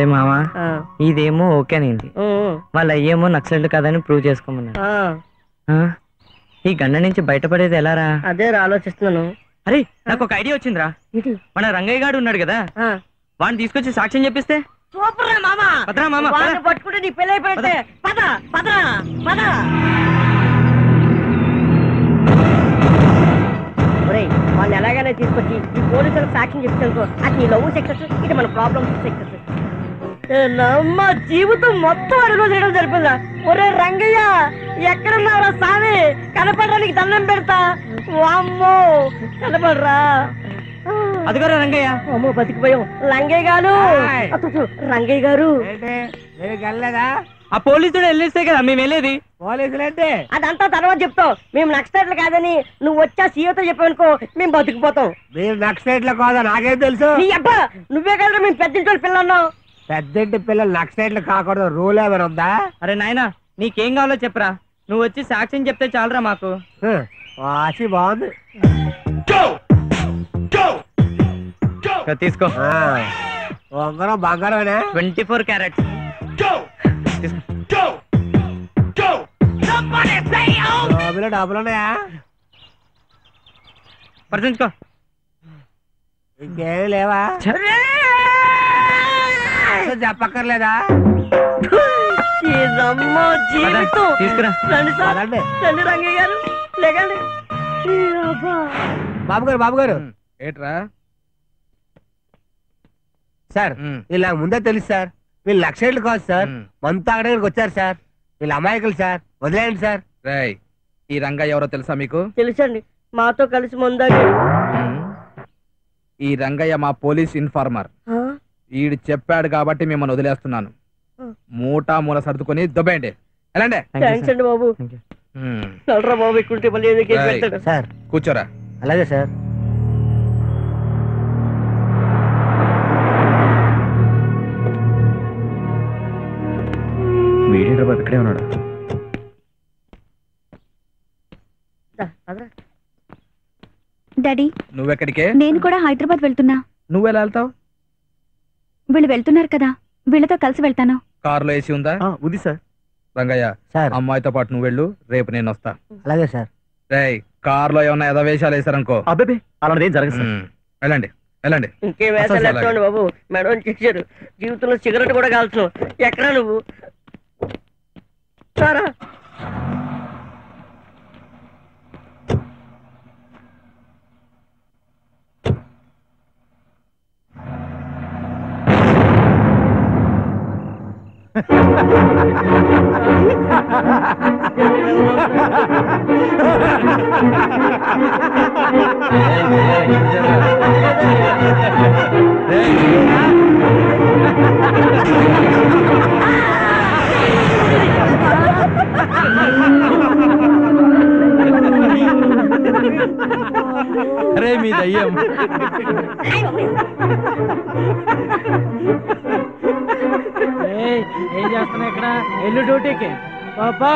అరే మామ ఇదేమో ఓకేనేంటి వాళ్ళు అయ్యేమో నక్సల్ కదని ప్రూవ్ చేసుకోమన్నారు ఆ, ఈ గండ నుంచి బయటపడేది ఎలారా అదే ఆలోచిస్తున్నాను అరే నాకు ఒక ఐడియా వచ్చిందిరా మన రంగయ్య గాడు ఉన్నాడు కదా వాడిని తీసుకొచ్చి సాక్ష్యం చెప్పిస్తే సూపర్ రా మామ పదరా మామ, పద. వాడిని పట్టుకుంటే నీ పెళ్ళి అయిపోయితే పద పదరా పద ఒరేయ్ వాళ్ళని ఎలాగైనా తీసుకొచ్చి ఈ పోలీసులకు సాక్ష్యం చెప్తానుకో అది నీ లవ్ సక్సెస్ ఇది మన ప్రాబ్లమ్ సక్సెస్ నమ్మ జీవితం మొత్తం అడుగు చేయడం జరిపిందా ఒరే రంగయ్య ఎక్కడున్నారా సామి కనపడడానికి దండం పెడతా వామ్మో కనపడరా అదిగోరా రంగయ్య అమ్మో బతికిపోయాం రంగయ్య గారు అత్తు, రంగయ్య గారు వెళ్ళలేదా ఆ పోలీసుడు వెళ్ళేస్తే కదా మేము వెళ్ళేది పోలీసులంటే అదంతా తర్వాత చెప్తాం మేము నక్సలైట్లు కాదని నువ్వు వచ్చా సీఎతో చెప్పావనుకో మేము బతికిపోతాం మీరు నక్సలైట్ల కాదా నాకేం తెలుసు నీ అబ్బా నువ్వే కదా మేము పెద్దింటి పిల్లన్నావు పెద్దంటి పిల్లలు నక్సలైట్లు కాకూడదు రూల్ ఏమైనా ఉందా అరే నాయనా నీకేం కావాలో చెప్పరా నువ్వు వచ్చి సాక్ష్యం చెప్తే చాలరా మాకు వాసి బాగుంది ఇక తీసుకో ఉంగరం బంగారమేనా ట్వంటీ ఫోర్ క్యారెట్స్ డబ్బులు డబ్బులు ఉన్నాయా పరిచించుకో ఇంకేం లేవా అసలు చెప్పక్కర్లేదా నమ్మో జీవితం తీసుకురా రండి సార్ పదండి. రండి రంగయ్య గారు లేకండి ఈ అబ్బా. బాబు గారు బాబు గారు ఏట్రా సార్ వీళ్ళు నాకు ముందే తెలుసు సార్ వీళ్ళు లక్షలు కాదు సార్ మంత అక్కడికి వచ్చారు సార్ వీళ్ళు అమాయకులు సార్ వదిలేయండి సార్ రేయ్ ఈ రంగయ్య ఎవరో తెలుసా మీకు తెలుసండి మాతో కలిసి ముందాకి ఈ రంగయ్య మా పోలీస్ ఇన్ఫార్మర్ ఈడు చెప్పాడు కాబట్టి మిమ్మల్ని వదిలేస్తున్నాను మూటా మూల సర్దుకొని దొబ్బేయండి ఎలాండి థ్యాంక్స్ అండి బాబు నల్లరా బాబు ఎక్కుంటే మళ్ళీ ఏదో కేసు రేయ్. పెడతాడు సార్ కూర్చోరా అలాగే సార్ వీడేంట్రా బాబు ఇక్కడే ఉన్నాడు దా, పదరా. డాడీ నువ్వెక్కడికే నేను కూడా హైదరాబాద్ వెళ్తున్నా నువ్వెలా వెళ్తావు వీళ్ళు వెళ్తున్నారు కదా వీళ్ళతో కలిసి వెళ్తాను కారులో ఏసీ ఉందా ఉంది సార్ రంగయ్య సార్ అమ్మాయితో పాటు నువ్వు వెళ్ళు రేపు నేను వస్తా అలాగే సార్ రేయ్ కారులో ఏమన్నా ఎదవేషాలు వేసారనుకో అబ్బాబే అలాంటిదేం జరగదు సార్ ఉమ్, వెళ్ళండి వెళ్ళండి ఇంకే వేసాలు అసలు ఎత్తండి బాబు మేడం చేశారు జీవితంలో సిగరెట్ కూడా కాల్చు ఎక్కడా నువ్వు సారా అరే మీ దయ్యం ఏయ్, ఏం చేస్తున్నా ఇక్కడ ఎల్లు డ్యూటీకి పాపా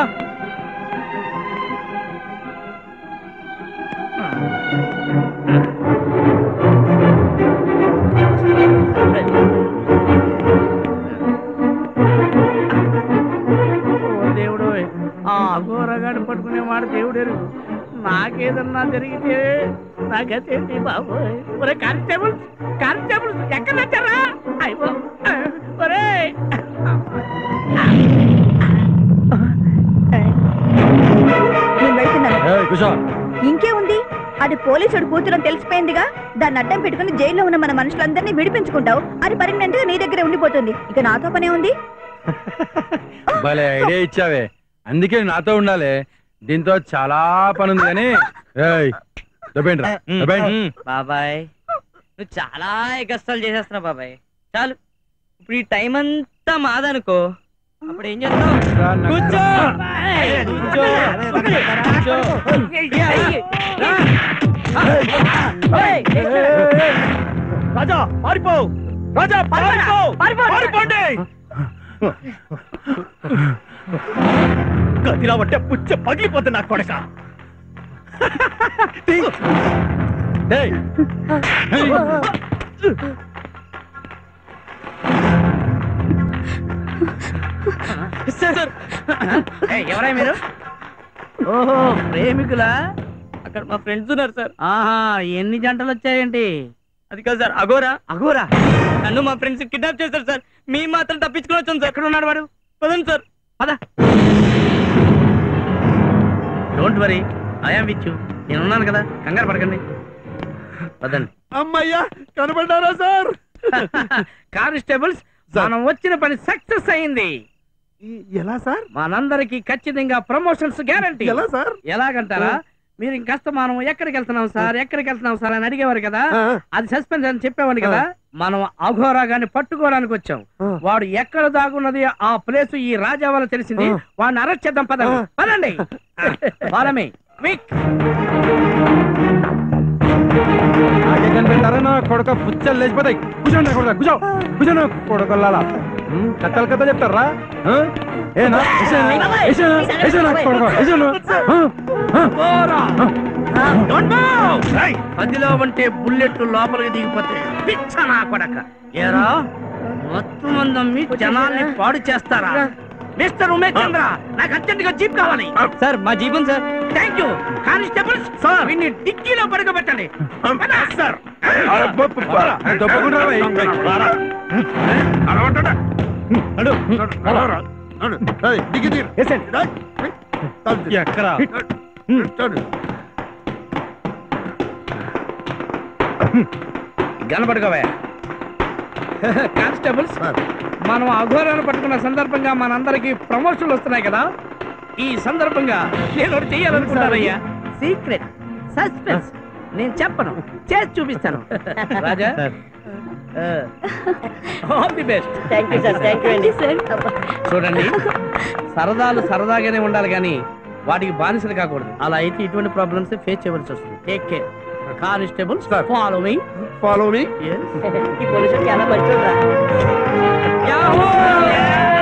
ఓ దేవుడు ఆ అఘోరగాడు పట్టుకునే మాట దేవుడు ఎరుగు నాకేదన్నా జరిగితే నాకైతే బాబు ఒరే కానిస్టేబుల్స్ కానిస్టేబుల్స్ ఎక్కడ వచ్చారా అయ్యో ఒరే నేను వెళ్తున్నాను ఏయ్, కూర్చో ఇంకే ఉంది అది పోలీసుడు కూతురని తెలిసిపోయిందిగా దాన్ని అడ్డం పెట్టుకుని జైల్లో ఉన్న మన మనుషులందరినీ విడిపించుకుంటావు అది పర్మనెంట్ గా నీ దగ్గరే ఉండిపోతుంది ఇక నాతో పనే ఉంది భలే ఐడియా ఇచ్చావే అందుకే నాతో ఉండాలి దీంతో చాలా పని ఉంది కానీ ఏయ్, దొబ్బేయండి రా, దొబ్బేయండి. బాబాయ్ నువ్వు చాలా ఎగస్తాలు చేసేస్తున్నావు బాబాయ్ చాలు ఇప్పుడు ఈ టైం అంతా మాదనుకో అప్పుడు ఏం చేస్తావు కూర్చో కూర్చో రాజా పారిపో రాజా పారిపో పారిపోండి గదిలా పట్టే పుచ్చ పగిలిపోతుంది నా కొడక ఎవరై మీరు ఓహో ప్రేమికులా అక్కడ మా ఫ్రెండ్స్ ఉన్నారు సార్ ఆహా ఎన్ని జంటలు వచ్చాయేంటి అది కాదు సార్ అఘోరా అఘోరా నన్ను మా ఫ్రెండ్స్ కిడ్నాప్ చేశారు సార్ మీ మాత్రం తప్పించుకుని వచ్చాను సార్ ఎక్కడ ఉన్నాడు వాడు పదండి సార్ పద don't worry I am with you నేను ఉన్నాను కదా కంగారు పడకండి పదండి అమ్మయ్యా కనబడ్డారా సార్ కానిస్టేబుల్స్ మనం వచ్చిన పని సక్సెస్ అయింది ఎలా సార్ మనందరికి ఖచ్చితంగా ప్రమోషన్స్ గ్యారంటీ ఎలా సార్ ఎలాగంటారా మీరు ఇంకాస్త మనం ఎక్కడికి వెళ్తున్నాం సార్ ఎక్కడికి వెళ్తున్నాం సార్ అని అడిగేవారు కదా అది సస్పెన్స్ అని చెప్పేవాడు కదా మనం అఘోరా గాని పట్టుకోవడానికి వచ్చాం వాడు ఎక్కడ దాగున్నది ఆ ప్లేస్ ఈ రాజా వల్ల తెలిసింది వాడిని అరెస్ట్ చేద్దాం పదండి పదండి బాలమే క్విక్ ఆగే కనిపెట్టారా నా కొడక పుచ్చలు లేచిపోతాయి కూర్చోండి కొడక కూర్చో కూర్చోండి కొడకల్లాలా ఉమ్, కథలు కథ చెప్తారా ఆ? ఏనా ఏసేనా? ఏసేనా? ఏసేనా కొడక ఏసేనా? ఆ? ఆ? పోరా. Don't move. పదిలో ఉంటే బుల్లెట్ లోపలికి దిగిపోతే పిచ్చ నా కొడక ఏరా మొత్తం మందమ్మి జనాల్ని పాడు చేస్తారా మిస్టర్ ఉమేష్ చంద్ర నాకు అర్జెంట్ గా జీప్ కావాలి సార్ మా జీబన్ sir thank you constables sir వీడిని డిక్కీలో పడుకోబెట్టండి సార్ తప్పకుండా రా, ఏయ్. ఎక్కడ గనపడుకోవే కానిస్టేబుల్స్ మనం అఘోరాన్ని పట్టుకున్న సందర్భంగా మనందరికి ప్రమోషన్లు వస్తున్నాయి కదా ఈ సందర్భంగా నేను ఒకటి చెయ్యాలనుకుంటానయ్యా సీక్రెట్ సస్పెన్స్ నేను చెప్పను చేసి చూపిస్తాను Raja all the best thank you sir thank you అండి చూడండి సరదాలు సరదాగానే ఉండాలి కానీ వాటికి బానిసలు కాకూడదు అలా అయితే ఇటువంటి ప్రాబ్లమ్స్ ఫేస్ చేయవలసి వస్తుంది take care constables follow me follow me ఈ పోలీసులు చాలా మంచిగా యాహూ